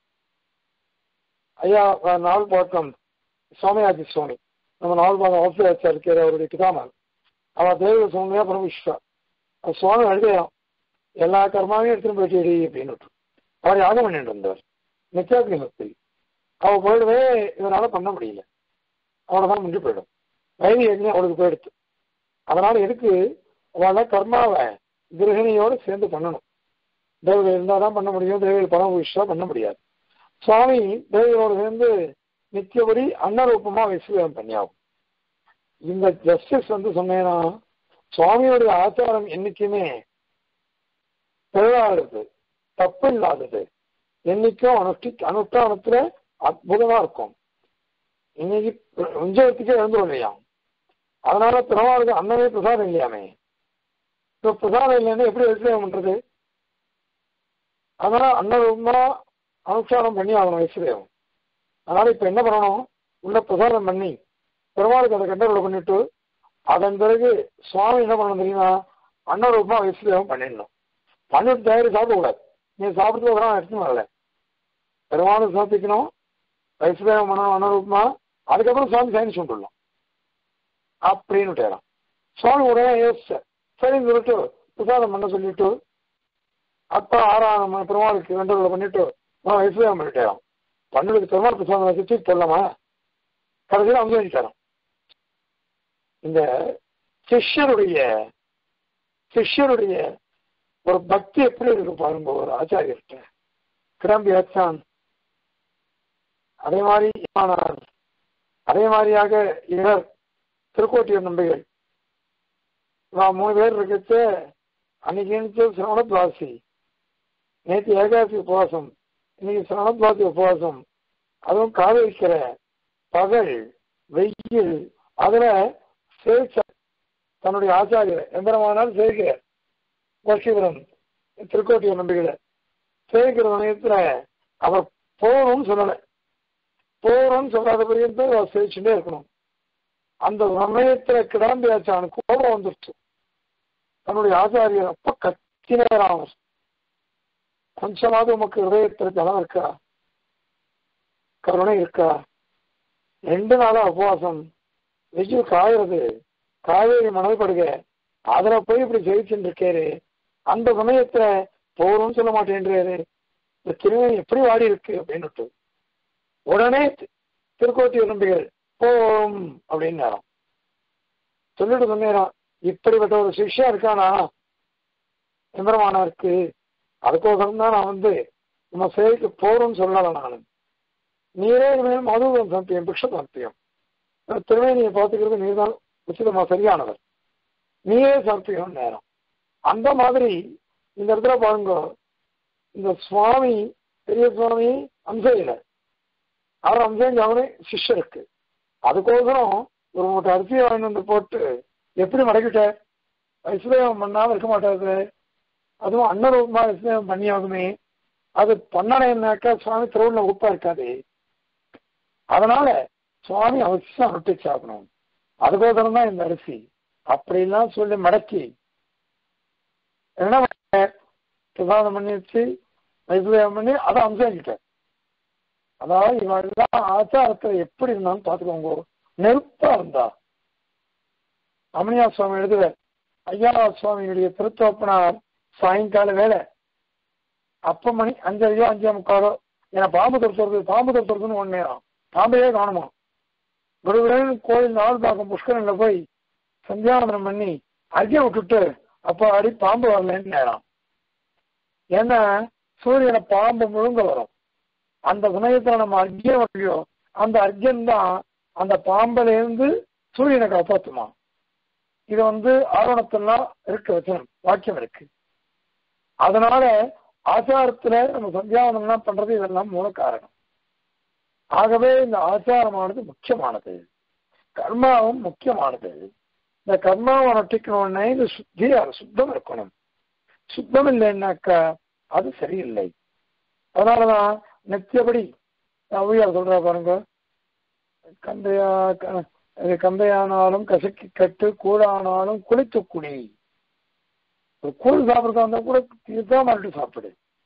ஐயா அஹ், நாள் பழக்கம் சுவாமியாஜி சுவாமி நம்ம நாள் பாகம் ஆசிரியர் இருக்கிற அவருடைய பிதாமகன் அவ தேவ சுவாமியா பிரமிஷ்டா அது சுவாமி அழுகையாம் எல்லா கர்மாவையும் எடுத்துன்னு போயிட்டு அப்படின்னு அவர் யாகம் பண்ணிட்டு இருந்தார் நித்யாக்னி பக்தி அவ போயிடவே இதனால பண்ண முடியல அவ்வளவுதான் முடிஞ்சு போயிடும் வைதி யஜ்ஞம் அவளுக்கு போயிடுச்சு அதனால எதுக்கு அவளை கர்மாவை கிரகிணியோடு சேர்ந்து பண்ணணும் தேவதை இருந்தால் தான் பண்ண முடியும் தேவையில் பணம் விஷயம் பண்ண முடியாது சுவாமி தேவையோடு சேர்ந்து நித்தியபடி அன்னரூபமா விசுவாசம் பண்ணியாகும் இந்த ஜஸ்டிஸ் வந்து சொன்னேன்னா சுவாமியோடைய ஆச்சாரம் என்னைக்குமே பிழாதது தப்பு இல்லாதது என்னைக்கும் அனுஷ்டி அனுஷ்டானத்துல அற்புதமா இருக்கும் இன்னைக்கு உஞ்சவத்துக்கே எழுந்துடும் இல்லையா அதனால பெருமாளுக்கு அன்னமே பிரசாதம் இல்லையாமே இப்ப பிரசாதம் இல்லைன்னு எப்படி விவசாயம் பண்றது அதனால அன்னரூபமா அனுஷ்டானம் பண்ணி ஆகணும் வைசுதேவம் அதனால இப்ப என்ன பண்ணணும் உள்ள பிரசாதம் பண்ணி பெருமாளுக்கு அதை கண்டரோட பண்ணிட்டு அதன் பிறகு சுவாமி என்ன பண்ணணும் தெரியுமா அன்னரூபமா வைசுதேவம் பண்ணிடணும் பண்ணிட்டு தயாரி சாப்பிடக்கூடாது நீ சாப்பிட்டு வர எடுத்துன்னு வரல பெருமாளுக்கு சமர்ப்பிக்கணும் வைசுதேவம் பண்ணணும் அன்னரூபமா அதுக்கப்புறம் சுவாமி சயின்ஸ் கொண்டுடலாம் அப்படின்னு விட்டாராம் சுவாமி உடனே யோசிச்சார் சரின்னு சொல்லிட்டு பிரசாதம் பண்ண சொல்லிட்டு அப்பா ஆறாம் பெருமாளுக்கு கண்டரோட பண்ணிட்டு நான் வைசுதேவம் பண்ணிட்டேன் பன்னெண்டுக்கு பெருமாள் பிரசாதம் வச்சு போடலாமா கடைசியில் அங்கே வந்துட்டாராம் இந்த சிஷ்யருடைய சிஷ்யருடைய ஒரு பக்தி எப்படி இருக்கு பாருங்க ஒரு ஆச்சாரியர்கிட்ட கிளம்பி வச்சான் அதே மாதிரி இமானார் அதே மாதிரியாக இவர் திருக்கோட்டியூர் நம்பிகள் நான் மூணு பேர் இருக்கச்சு அன்னைக்கு இருந்துச்சு சிரவணத்வாசி நேற்று ஏகாசி உபவாசம் இன்னைக்கு சிரவணத்வாசி உபவாசம் அதுவும் காதலிக்கிற பகல் வெயில் அதுல சேவிச்ச தன்னுடைய ஆச்சாரியர் எந்திரமானால் சேவிக்கிறார் கோஷிபுரம் திருக்கோட்டியூர் நம்பிகளை சேவிக்கிற சமயத்துல அவர் போகணும்னு சொல்லலை போறோம்னு சொல்லாத பரியந்த அவர் சேவிச்சுட்டே இருக்கணும் அந்த சமயத்துல கிளம்பியாச்சு அவனுக்கு கோபம் வந்துருச்சு தன்னுடைய ஆச்சாரியர் அப்ப கத்தினாராம் கொஞ்சமாவது உமக்கு ஹிருதயத்துல ஜலம் இருக்கா கருணை இருக்கா ரெண்டு நாளா உபவாசம் வெயில் காயுறது காவேரி மணல் படுக அதுல போய் இப்படி ஜெயிச்சுட்டு இருக்காரு அந்த சமயத்துல போறோம்னு சொல்ல மாட்டேன்றாரு இந்த திருமணி எப்படி வாடி இருக்கு அப்படின்னு உடனே திருக்கோட்டி விரும்பிகள் போம் அப்படின்னு சொல்லிட்டு சொன்னேன் இப்படிப்பட்ட ஒரு சிஷ்யா இருக்கானா எம்பெருமானாருக்கு அதுக்கோசரம் தான் நான் வந்து நம்ம சேவைக்கு போறோம்னு சொல்லல நான் நீரே இனிமேல் மதுவம் சத்தியம் பிக்ஷ சத்தியம் திருவேணியை பார்த்துக்கிறது நீர் தான் உச்சிதமா சரியானவர் நீரே சத்தியம் நேரம் அந்த மாதிரி இந்த இடத்துல பாருங்க இந்த சுவாமி பெரிய சுவாமி அம்சையில அவர் அம்சம் அவனே சிஷ்யருக்கு அதுக்கோசரம் ஒரு மூட்டை அரிசியை வாங்கி வந்து போட்டு எப்படி மடக்கிட்ட வைசுதேவம் பண்ணாம இருக்க மாட்டாரு அதுவும் அன்னரூபமா வைசுதேவம் பண்ணியாகுமே அது பண்ணலைன்னாக்கா சுவாமி திருவுள்ள உப்பா இருக்காது அதனால சுவாமி அவசியம் ரொட்டி சாப்பிடணும் அதுக்கோசரம் தான் இந்த அரிசி அப்படிலாம் சொல்லி மடக்கி என்ன பண்ண பிரசாதம் பண்ணி வச்சு வைசுதேவம் பண்ணி அதை அம்சம் அதாவது இவெல்லாம் ஆச்சாரத்தை எப்படி இருந்தாலும் பார்த்துக்கோங்க நெருப்பா இருந்தா அமனியா சுவாமி எழுதுவ ஐயா சுவாமியுடைய திருத்தோப்பனார் சாயங்கால வேலை அப்ப மணி அஞ்சரையோ அஞ்சே முக்காலோ ஏன்னா பாம்பு துரத்துறது பாம்பு துரத்துறதுன்னு ஒன்று நேரம் பாம்பையே காணுமா குருவிடன் கோயில் நாள் பார்க்கும் புஷ்கரன்ல போய் சந்தியாவந்தனம் பண்ணி அர்க்கியம் விட்டுட்டு அப்போ அடி பாம்பு வரலன்னு நேரம் ஏன்னா சூரியனை பாம்பு முழுங்க வரும் அந்த சமயத்துல நம்ம அர்க்கியம் வரலையோ அந்த அர்க்கியம் தான் அந்த பாம்பல இருந்து சூரியனை காப்பாத்துமா இது வந்து ஆவணத்தெல்லாம் இருக்கு வச்சனம் வாக்கியம் இருக்கு அதனால ஆச்சாரத்துல நம்ம சந்தியாவனம்லாம் பண்றது இதெல்லாம் மூல காரணம் ஆகவே இந்த ஆச்சாரமானது முக்கியமானது கர்மாவும் முக்கியமானது இந்த கர்மாவை நொட்டிக்கணும்னா இது சுத்தியா சுத்தம் இருக்கணும் சுத்தம் இல்லைன்னாக்கா அது சரியில்லை அதனாலதான் நித்தியபடி ஔவையார் சொல்றா பாருங்க கந்தையா அது கந்தையானாலும் கசக்கி கட்டு கூழானாலும் குளித்து குடி ஒரு கூழ் சாப்பிட்றதா இருந்தா கூட இதுதான் மறுபடியும் சாப்பிடு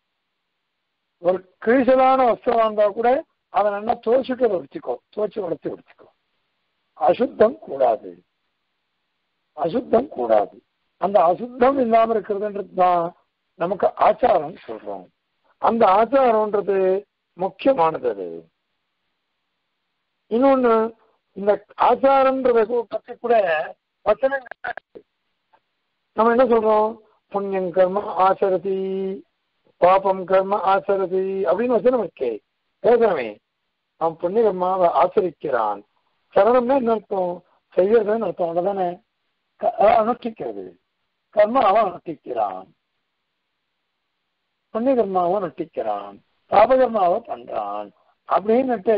ஒரு கிழிசலான வஸ்திரம் இருந்தா கூட அதை நல்லா துவச்சிட்டு வச்சுக்கோ துவச்சு உடச்சி உடைச்சிக்கோ அசுத்தம் கூடாது அசுத்தம் கூடாது அந்த அசுத்தம் இல்லாம இருக்கிறதுன்றது தான் நமக்கு ஆச்சாரம் சொல்றோம் அந்த ஆச்சாரம்ன்றது முக்கியமானது அது இன்னொன்னு இந்த ஆச்சாரம்ன்றத பத்தி கூட வச்சனங்கள் நம்ம என்ன சொல்றோம் புண்ணியம் கர்ம ஆச்சரதி பாபம் கர்ம ஆச்சரதி அப்படின்னு வச்சனம் இருக்கே பேசணுமே அவன் புண்ணிய கர்மாவை ஆச்சரிக்கிறான் சரணம்னா என்ன அர்த்தம் செய்யறதுன்னு அர்த்தம் அவ்வளவுதானே அனுஷ்டிக்கிறது கர்மாவை அனுஷ்டிக்கிறான் புண்ணிய கர்மாவை நட்டிக்கிறான் பாபகர்மாவை பண்றான் அப்படின்னுட்டு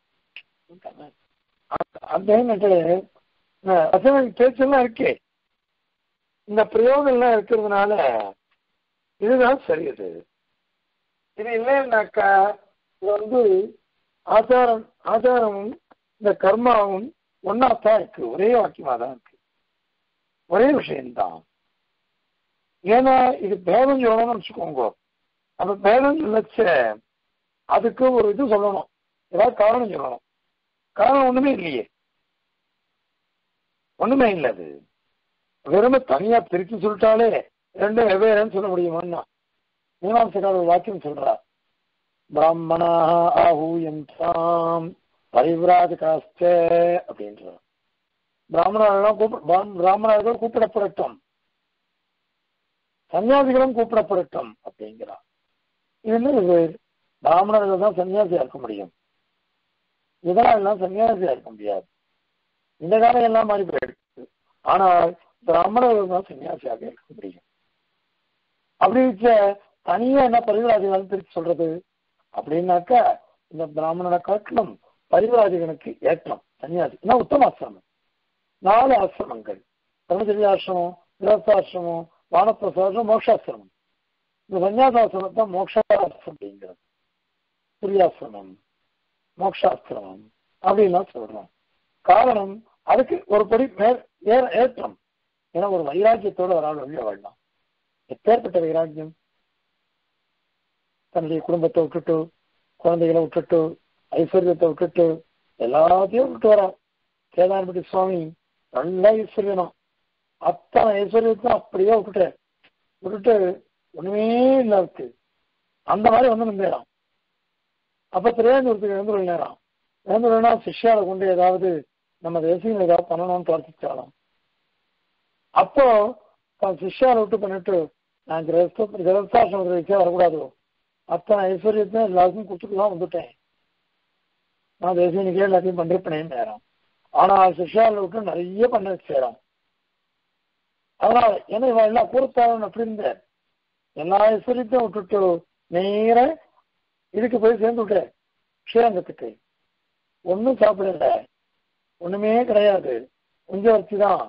அப்படின்னுட்டு வசன பேச்செல்லாம் இருக்கே இந்த பிரயோகம்லாம் இருக்கிறதுனால இதுதான் சரியது இது இல்லைன்னாக்கா இது வந்து ஆச்சாரம் ஆச்சாரமும் இந்த கர்மாவும் ஒன்னாத்தான் இருக்கு ஒரே வாக்கியமா தான் இருக்கு ஒரே விஷயம்தான் ஏன்னா இது பேதம் சொல்லணும்னு வச்சுக்கோங்க அப்ப பேதம் சொல்லச்ச அதுக்கு ஒரு இது சொல்லணும் ஏதாவது காரணம் சொல்லணும் காரணம் ஒண்ணுமே இல்லையே ஒண்ணுமே இல்லை அது வெறும தனியா பிரிச்சு சொல்லிட்டாலே ரெண்டும் வெவ்வேறுன்னு சொல்ல முடியுமான்னா மீமாம்சக்கார ஒரு வாக்கியம் சொல்றா பிராமணா ஆஹூயந்தாம் பரிவிராஜகாஸ்த அப்படின்ற பிராமணர்கள்லாம் கூப்பிட பிராமணர்கள் கூப்பிடப்படட்டும் சன்னியாசிகளும் கூப்பிடப்படட்டும் அப்படிங்கிறார் இது என்ன இது பிராமணர்கள் தான் சன்னியாசியா இருக்க முடியும் இதெல்லாம் எல்லாம் சன்னியாசியா இருக்க முடியாது இந்த காலம் எல்லாம் மாறி போயிடுச்சு ஆனால் பிராமணர்கள் தான் சன்னியாசியாக இருக்க முடியும் அப்படி வச்ச தனியா என்ன பரிவராஜிகள் பிரித்து சொல்றது அப்படின்னாக்கா இந்த பிராமணனை காட்டிலும் பரிவராஜகனுக்கு ஏற்றம் சன்னியாசி உத்தமாசிரமம் நாலு ஆசிரமங்கள் பிரம்மச்சரியாசிரமம் கிரகஸ்தாசிரமம் வானப்பிரசாசனம் மோட்சாசிரமம் இந்த சன்னியாசாசிரமம் தான் மோட்சாசிரமம் அப்படிங்கிறது புரியாசிரமம் மோட்சாசிரமம் அப்படின்லாம் சொல்றோம் காரணம் அதுக்கு ஒரு படி மேல் ஏற்றம் ஏன்னா ஒரு வைராக்கியத்தோட ஒரு ஆள் வெளியே வாழலாம் எப்பேற்பட்ட வைராக்கியம் தன்னுடைய குடும்பத்தை விட்டுட்டு குழந்தைகளை விட்டுட்டு ஐஸ்வர்யத்தை விட்டுட்டு எல்லாத்தையும் விட்டு வரா கேதாரபதி சுவாமி நல்ல ஐஸ்வர்யனம் அத்தனை ஐஸ்வர்யத்தையும் அப்படியே விட்டுட்டார் விட்டுட்டு ஒண்ணுமே இல்லாருக்கு அந்த மாதிரி வந்து நின்றேறான் அப்ப திரையந்தூரத்துக்கு எழுந்துள்ள நேரம் எழுந்துள்ளனா சிஷ்யாவை கொண்டு ஏதாவது நம்ம தேசியம் ஏதாவது பண்ணணும்னு பிரார்த்திச்சாலும் அப்போ தான் சிஷ்யாவை விட்டு பண்ணிட்டு நான் கிரஸ்த கிரஸ்தாசிரமத்தில் வச்சே வரக்கூடாதோ அத்தனை ஐஸ்வர்யத்தையும் எல்லாருக்கும் கொடுத்துட்டுலாம் வந்துட்டேன் நான் தேசியனுக்கே எல்லாத்தையும் பண்ணிருப்பேன் நேரம் ஆனா சிஷ்யாவில் விட்டு நிறைய பண்ண வச்சேறான் அதனால ஏன்னா இவன் எல்லாம் கூறுத்தாளன் அப்படி இருந்தேன் எல்லா ஐஸ்வர்யத்தையும் விட்டுட்டு நேர இதுக்கு போய் சேர்ந்து விட்டேன் ஸ்ரீரங்கத்துக்கு ஒன்றும் சாப்பிடல ஒண்ணுமே கிடையாது கொஞ்சம் வச்சு தான்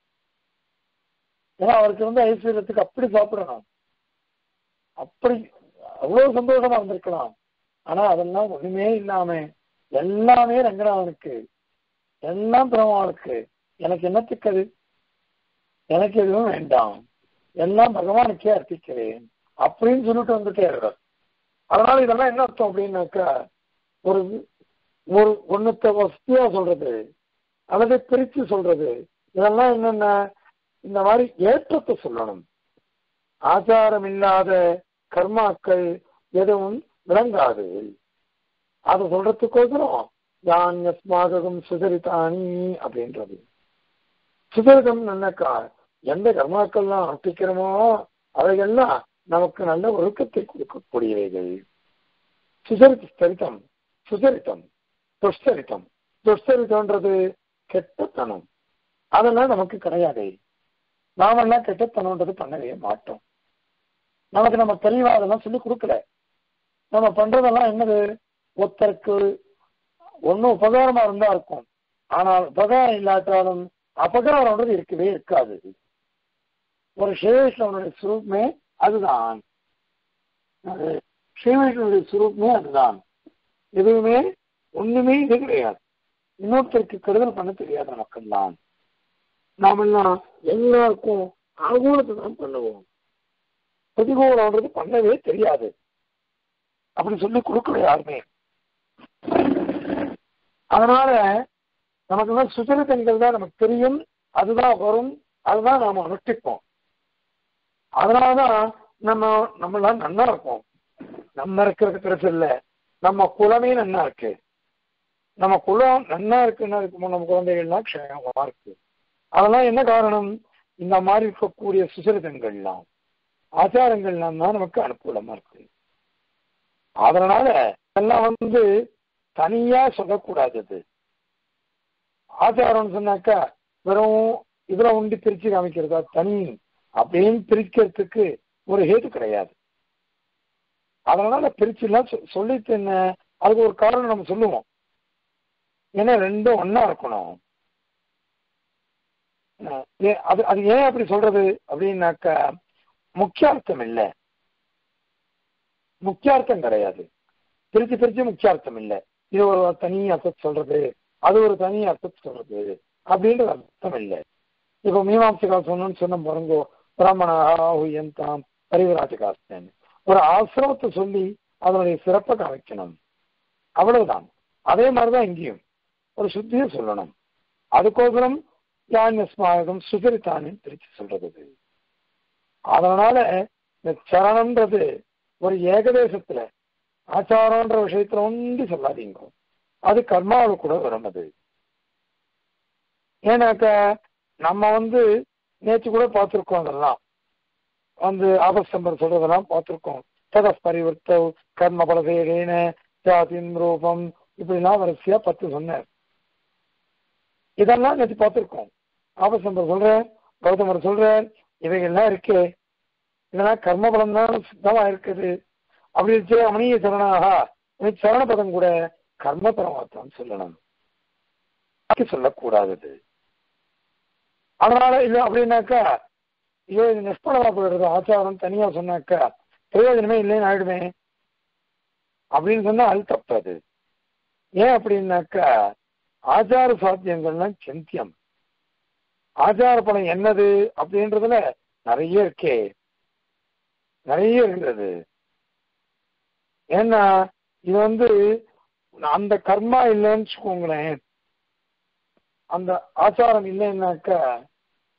ஏன்னா அவருக்கு வந்து ஐஸ்வர்யத்துக்கு அப்படி சாப்பிடணும் அப்படி அவ்வளவு சந்தோஷமா இருந்திருக்கலாம் ஆனா அதெல்லாம் ஒண்ணுமே இல்லாம எல்லாமே ரங்கநாதனுக்கு எல்லாம் பெருமாளுக்கு எனக்கு என்னத்துக்கு அது எனக்கு எதுவும் வேண்டாம் எல்லாம் பகவானுக்கே அர்ப்பிக்கிறேன் அப்படின்னு சொல்லிட்டு வந்துட்டே இருக்கிறார் அதனால இதெல்லாம் என்ன அர்த்தம் அப்படின்னாக்கா ஒரு ஒரு ஒண்ணுத்த வசதியா சொல்றது அல்லது பிரிச்சு சொல்றது இதெல்லாம் என்னென்ன இந்த மாதிரி ஏற்றத்தை சொல்லணும் ஆச்சாரம் இல்லாத கர்மாக்கள் எதுவும் விளங்காது அதை சொல்றதுக்கோசரம் யான்யஸ்மாகம் சுதரிதானி அப்படின்றது சுதரிதம் என்னக்கா எந்த கர்மாக்கள்லாம் அனுஷ்டிக்கிறோமோ அவைகள்லாம் நமக்கு நல்ல ஒழுக்கத்தை கொடுக்கக்கூடியவைகள் சுசரித்த சரித்தம் சுசரித்தம் துஷ்சரித்தம் துஷ்சரித்தம்ன்றது கெட்டத்தனம் அதெல்லாம் நமக்கு கிடையாது நாமெல்லாம் கெட்டத்தனம்ன்றது பண்ணவே மாட்டோம் நமக்கு நம்ம தெளிவா அதெல்லாம் சொல்லி கொடுக்கல நம்ம பண்றதெல்லாம் என்னது ஒருத்தருக்கு ஒன்னும் உபகாரமா இருந்தா இருக்கும் ஆனால் உபகாரம் இல்லாட்டாலும் அபகாரம்ன்றது இருக்கவே இருக்காது ஒரு ஸ்ரீவைஷ்ணவனுடைய சுரூப்மே அதுதான் ஸ்ரீவைஷ்ணவனுடைய சுரூப்மே அதுதான் எதுவுமே ஒண்ணுமே இது கிடையாது இன்னொருத்தருக்கு கெடுதல் பண்ண தெரியாத நமக்கெல்லாம் நாமெல்லாம் எல்லாருக்கும் அனுகூலத்தை தான் பண்ணுவோம் பிரதிகூலம்ன்றது பண்ணவே தெரியாது அப்படி சொல்லி கொடுக்கல யாருமே அதனால நமக்கு தான் சுச்சரித்தங்கள் தான் நமக்கு தெரியும் அதுதான் வரும் அதுதான் நாம அனுஷ்டிப்போம் அதனாலதான் நம்ம நம்மளாம் நன்னா இருப்போம் நம்ம இருக்கிறது பெருசு இல்ல நம்ம குலமே நன்னா இருக்கு நம்ம குலம் நன்னா இருக்குன்னா இருக்கு நம்ம குழந்தைகள்லாம் க்ஷேமமா இருக்கு அதெல்லாம் என்ன காரணம் இந்த மாதிரி இருக்கக்கூடிய சுசரிதங்கள்லாம் ஆச்சாரங்கள்லாம் தான் நமக்கு அனுகூலமா இருக்கு அதனால எல்லாம் வந்து தனியா சொல்லக்கூடாது அது ஆச்சாரம்னு சொன்னாக்கா வெறும் இதுல உண்டி பிரிச்சு காமிக்கிறதா தனி அப்படின்னு பிரிக்கிறதுக்கு ஒரு ஹேது கிடையாது அதனால பிரிச்சு எல்லாம் சொல்லிட்டு என்ன அதுக்கு ஒரு காரணம் நம்ம சொல்லுவோம் ஏன்னா ரெண்டும் ஒன்னா இருக்கணும் அது அது ஏன் அப்படி சொல்றது அப்படின்னாக்கா முக்கியார்த்தம் இல்லை முக்கியார்த்தம் கிடையாது பிரிச்சு பிரிச்சு முக்கியார்த்தம் இல்லை இது ஒரு தனி அர்த்தம் சொல்றது அது ஒரு தனி அர்த்தம் சொல்றது அப்படின்ற அர்த்தம் இல்லை இப்போ மீமாம்சகால் சொன்னு சொன்ன பாருங்கோ பிராமணாஹுயந்தாம் பரிவராஜகாஸ்தன் ஒரு ஆசிரமத்தை சொல்லி அதனுடைய சிறப்பை காமிக்கணும் அவ்வளவுதான் அதே மாதிரிதான் இங்கேயும் ஒரு சுத்தியை சொல்லணும் அதுக்கோசரம் யான்யஸ்மாகம் சுகரித்தானின் பிரிச்சு சொல்றது அதனால இந்த சரணம்ன்றது ஒரு ஏகதேசத்துல ஆச்சாரம்ன்ற விஷயத்துல ஒன்று சொல்லாதீங்க அது கர்மாவில் கூட வரும் அது ஏன்னாக்க நம்ம வந்து நேற்று கூட பார்த்துருக்கோம் அதெல்லாம் வந்து ஆபஸ்தம்பர் சொல்றதெல்லாம் பார்த்துருக்கோம் தத பரிவர்த்த கர்ம பலசேடேன ஜாதின் ரூபம் இப்படிலாம் வரிசையா பத்து சொன்னார் இதெல்லாம் நேற்று பார்த்துருக்கோம் ஆபஸ்தம்பர் சொல்ற கௌதமர் சொல்ற இவைகள்லாம் இருக்கே இதெல்லாம் கர்மபலம் தான் சித்தமா இருக்குது அப்படி இருந்துச்சு அமனிய சரணாக சரணபதம் கூட கர்ம பரமாத்தான் சொல்லணும் சொல்லக்கூடாது அதனால இது அப்படின்னாக்கா ஐயோ இது நிஷ்பலமா போயிடுறது ஆச்சாரம் தனியா சொன்னாக்கா பிரயோஜனமே இல்லைன்னு ஆயிடுமே அப்படின்னு சொன்னா அது தப்பாது ஏன் அப்படின்னாக்கா ஆச்சார சாத்தியங்கள்லாம் சிந்தியம் ஆச்சார பலம் என்னது அப்படின்றதுல நிறைய இருக்கே நிறைய இருக்கிறது ஏன்னா இது வந்து அந்த கர்மா இல்லைன்னு வச்சுக்கோங்களேன் அந்த ஆச்சாரம் இல்லைன்னாக்கா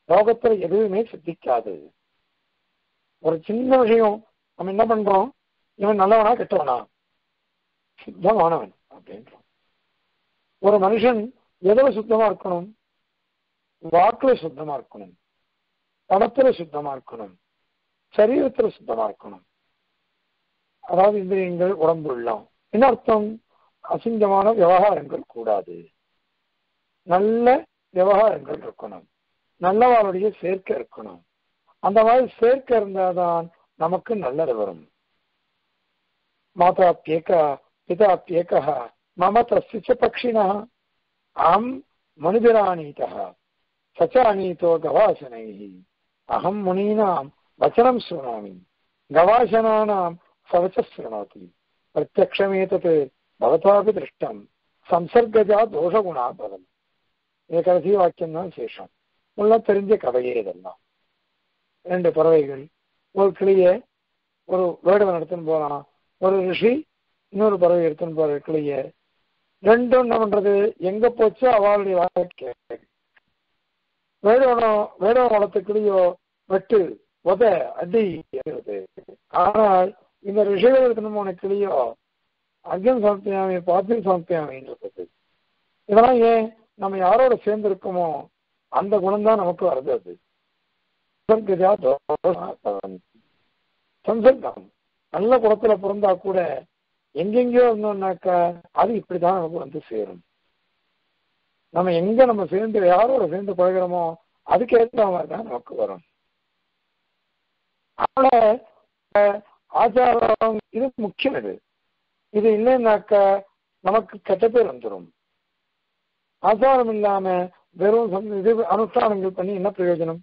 லோகத்துல எதுவுமே சித்திக்காது ஒரு சின்ன விஷயம் நம்ம என்ன பண்றோம் இவன் நல்லவனா கெட்டவனா சுத்தமானவன் அப்படின்றான் ஒரு மனுஷன் எதுல சுத்தமா இருக்கணும் வாக்குல சுத்தமா இருக்கணும் பணத்துல சுத்தமா இருக்கணும் சரீரத்துல சுத்தமா இருக்கணும் அதாவது இந்திரியங்கள் உடம்பு எல்லாம் என்ன அர்த்தம் அசிங்கமான விவகாரங்கள் கூடாது நல்ல விவகாரங்கள் இருக்கணும் நல்லவாளுடைய சேர்க்கை இருக்கணும் அந்த மாதிரி சேர்க்கை இருந்தாதான் நமக்கு நல்லது வரும் மாதாப்பியேக பிதாப்பியேக மம தஸ்ய பக்ஷிண அகம் மனிதரானீதः சச்ச அனீதோ கவாசனைः அகம் முனீனாம் வச்சனம் शृणोमि गवाशनानां सवच शृणोति प्रत्यक्षमेतत् भवतापि दृष्टं சம்சர்கஜா தோஷகுணா பலம் இது கடைசி வாக்கியம் தான் சேஷம் உள்ள தெரிஞ்ச கதையே இதெல்லாம் ரெண்டு பறவைகள் ஒரு கிளிய ஒரு வேடுவன் எடுத்துன்னு போறான் ஒரு ரிஷி இன்னொரு பறவை எடுத்துன்னு போற கிளிய ரெண்டும் என்ன பண்றது எங்க போச்சோ அவளுடைய வாழ்க்கை வேடவனம் வேடவன் வளர்த்த கிளியோ வெட்டு உத அடி என்கிறது. ஆனால் இந்த ரிஷிகள் எடுத்துன்னு போன கிளியோ அர்ஜுன் சமர்ப்பியாமி பாத்தியம் சமர்ப்பியாமின்னு இருக்குது இதெல்லாம் ஏன் நம்ம யாரோட சேர்ந்து இருக்கோமோ அந்த குணம் தான் நமக்கு வருது அது சம்சர்கஜா தோஷம். சம்சர்க்கம் நல்ல குணத்துல பிறந்தா கூட எங்கெங்கயோ இருந்தோம்னாக்கா அது இப்படிதான் நமக்கு வந்து சேரும் நம்ம எங்க நம்ம சேர்ந்து யாரோட சேர்ந்து பழகிறோமோ அதுக்கு ஏற்ற மாதிரி தான் நமக்கு வரும் அதனால அஹ், ஆச்சாரம் இது முக்கியம் இது இது இல்லைன்னாக்கா நமக்கு கெட்ட பேர் வந்துடும் ஆச்சாரம் இல்லாம வெறும் சம்- இது அனுஷ்டானங்கள் பண்ணி என்ன பிரயோஜனம்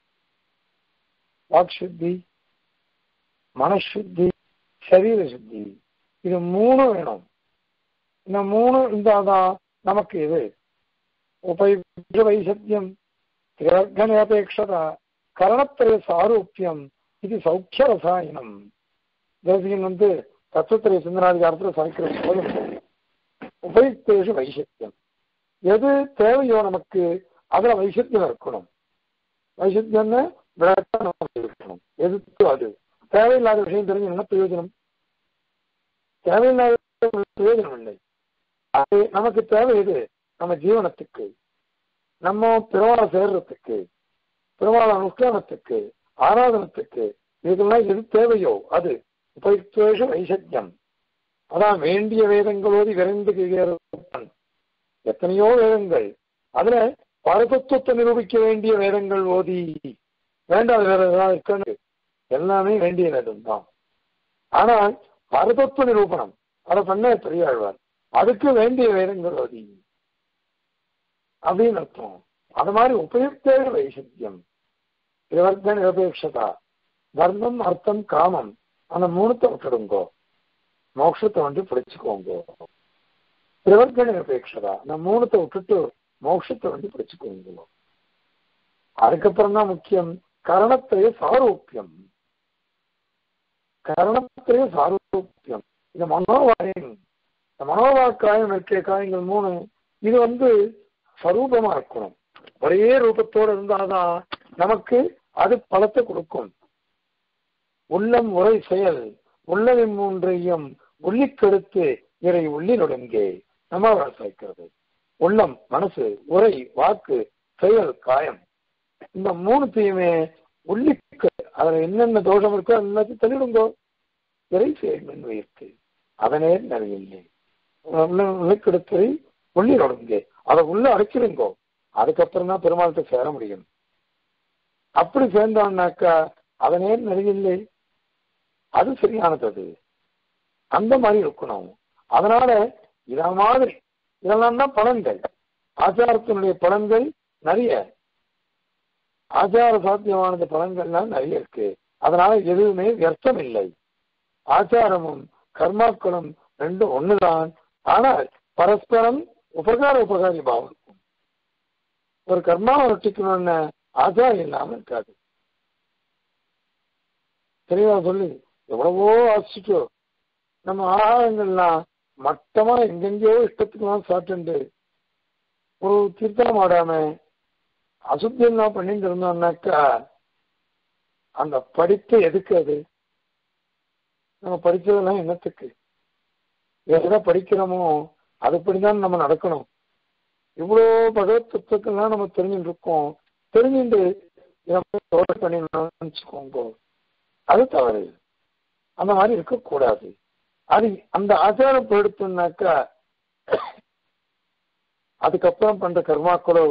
வாக் சுத்தி மனசுத்தி சரீர சுத்தி இது மூணு வேணும் இந்த மூணு இருந்தாதான் நமக்கு இது உபயுக்த வைசத்தியம் திரகணபேட்சத கரணத்திரய சாரூபியம் இது சௌக்கிய ரசாயனம் தேசிகன் வந்து தத்துவத்திரை சிந்தனாதிகாரத்தில் சமைக்கிற போதும் உபயுக்தேஷு வைசத்தியம் எது தேவையோ நமக்கு அதுல வைசத்தியம் இருக்கணும் வைசத்தியம்னு விளக்கம் நமக்கு இருக்கணும் எதுக்கு அது தேவையில்லாத விஷயம் தெரிஞ்சு என்ன பிரயோஜனம் தேவையில்லாத பிரயோஜனம் இல்லை அது நமக்கு தேவை எது நம்ம ஜீவனத்துக்கு நம்ம பெருமாளை சேர்றதுக்கு பெருமாள் அனுஷ்டானத்துக்கு ஆராதனத்துக்கு இதுக்கெல்லாம் எது தேவையோ அது உபயுக்தேஷ வைசத்தியம் அதான் வேண்டிய வேதங்களோடு விரைந்து கேட்கிறான் எத்தனையோ வேதங்கள் அதுல பரதத்துவத்தை நிரூபிக்க வேண்டிய வேதங்கள் ஓதி வேண்டாத வேற ஏதாவது இருக்கணும் எல்லாமே வேண்டிய வேதம் தான் ஆனால் பரதத்துவ நிரூபணம் அதை பண்ண பெரியாழ்வார் அதுக்கு வேண்டிய வேதங்கள் ஓதி அப்படின்னு அர்த்தம் அது மாதிரி உபயுக்தே வைசத்தியம் பிரவர்த்த நிரபேட்சதா தர்மம் அர்த்தம் காமம் அந்த மூணுத்தை விட்டுடுங்கோ மோட்சத்தை வந்து பிடிச்சுக்கோங்க பிரவர்த்த நிரபேட்சதா அந்த மூணுத்தை விட்டுட்டு மோட்சத்தை வந்து பிடிச்சுக்கோங்க அதுக்கப்புறம் தான் முக்கியம் கரணத்திரைய சாரூபியம் கரணத்திரைய சாரூபியம் இந்த மனோவாயம் இந்த மனோவாக்காயம் இருக்கிற காயங்கள் மூணு இது வந்து ஸ்வரூபமா இருக்கணும் ஒரே ரூபத்தோட இருந்தாதான் நமக்கு அது பலத்தை கொடுக்கும் உள்ளம் உரை செயல் உள்ளவின் மூன்றையும் உள்ளிக்கெடுத்து இறை உள்ளினொடுங்கே நம்ம சேர்க்கிறது உள்ளம் மனசு உரை வாக்கு செயல் காயம் இந்த மூணுத்தையுமே உள்ளிக்கு அதுல என்னென்ன தோஷம் இருக்கோ எல்லாத்தையும் தள்ளிடுங்கோ இறை செயல் உயிர்க்கு அதனே நிறையில்லை உள்ளிக்கெடுத்து உள்ளினொடுங்கே அதை உள்ள அடைச்சிருங்கோ அதுக்கப்புறம் தான் பெருமாள்கிட்ட சேர முடியும் அப்படி சேர்ந்தோம்னாக்கா அதனே நிறையில்லை அது சரியானது அது அந்த மாதிரி இருக்கணும் அதனால இத மாதிரி இதெல்லாம் தான் பலன்கள் ஆச்சாரத்தினுடைய பலன்கள் நிறைய ஆச்சார சாத்தியமானது பலன்கள்லாம் நிறைய இருக்கு அதனால எதுவுமே வியர்த்தம் இல்லை ஆச்சாரமும் கர்மாக்களும் ரெண்டும் ஒண்ணுதான் ஆனால் பரஸ்பரம் உபகார உபகாரி பாவம் இருக்கும் ஒரு கர்மாவை ஒட்டிக்கணும்னு ஆச்சாரம் இல்லாம இருக்காது தெரியவா சொல்லி எவ்வளவோ ஆசிச்சோ நம்ம ஆகாரங்கள்லாம் மட்டமா எங்கெங்கயோ இஷ்டத்துக்குலாம் சாப்பிட்டு ஒரு தீர்த்தம் ஆடாம அசுத்தியெல்லாம் பண்ணிட்டு இருந்தோம்னாக்கா அந்த படிப்பு எதுக்கு அது நம்ம படிச்சதெல்லாம் என்னத்துக்கு எதை படிக்கிறோமோ அதுபடிதான் நம்ம நடக்கணும் இவ்வளோ பகவத் தத்துவத்தெல்லாம் நம்ம தெரிஞ்சுட்டு இருக்கோம் தெரிஞ்சுட்டு தோட பண்ணிக்கோங்க அது தவறு அந்த மாதிரி இருக்கக்கூடாது அது அந்த ஆச்சாரம் போயிடுத்துனாக்கா அதுக்கப்புறம் பண்ற கர்மாக்களோ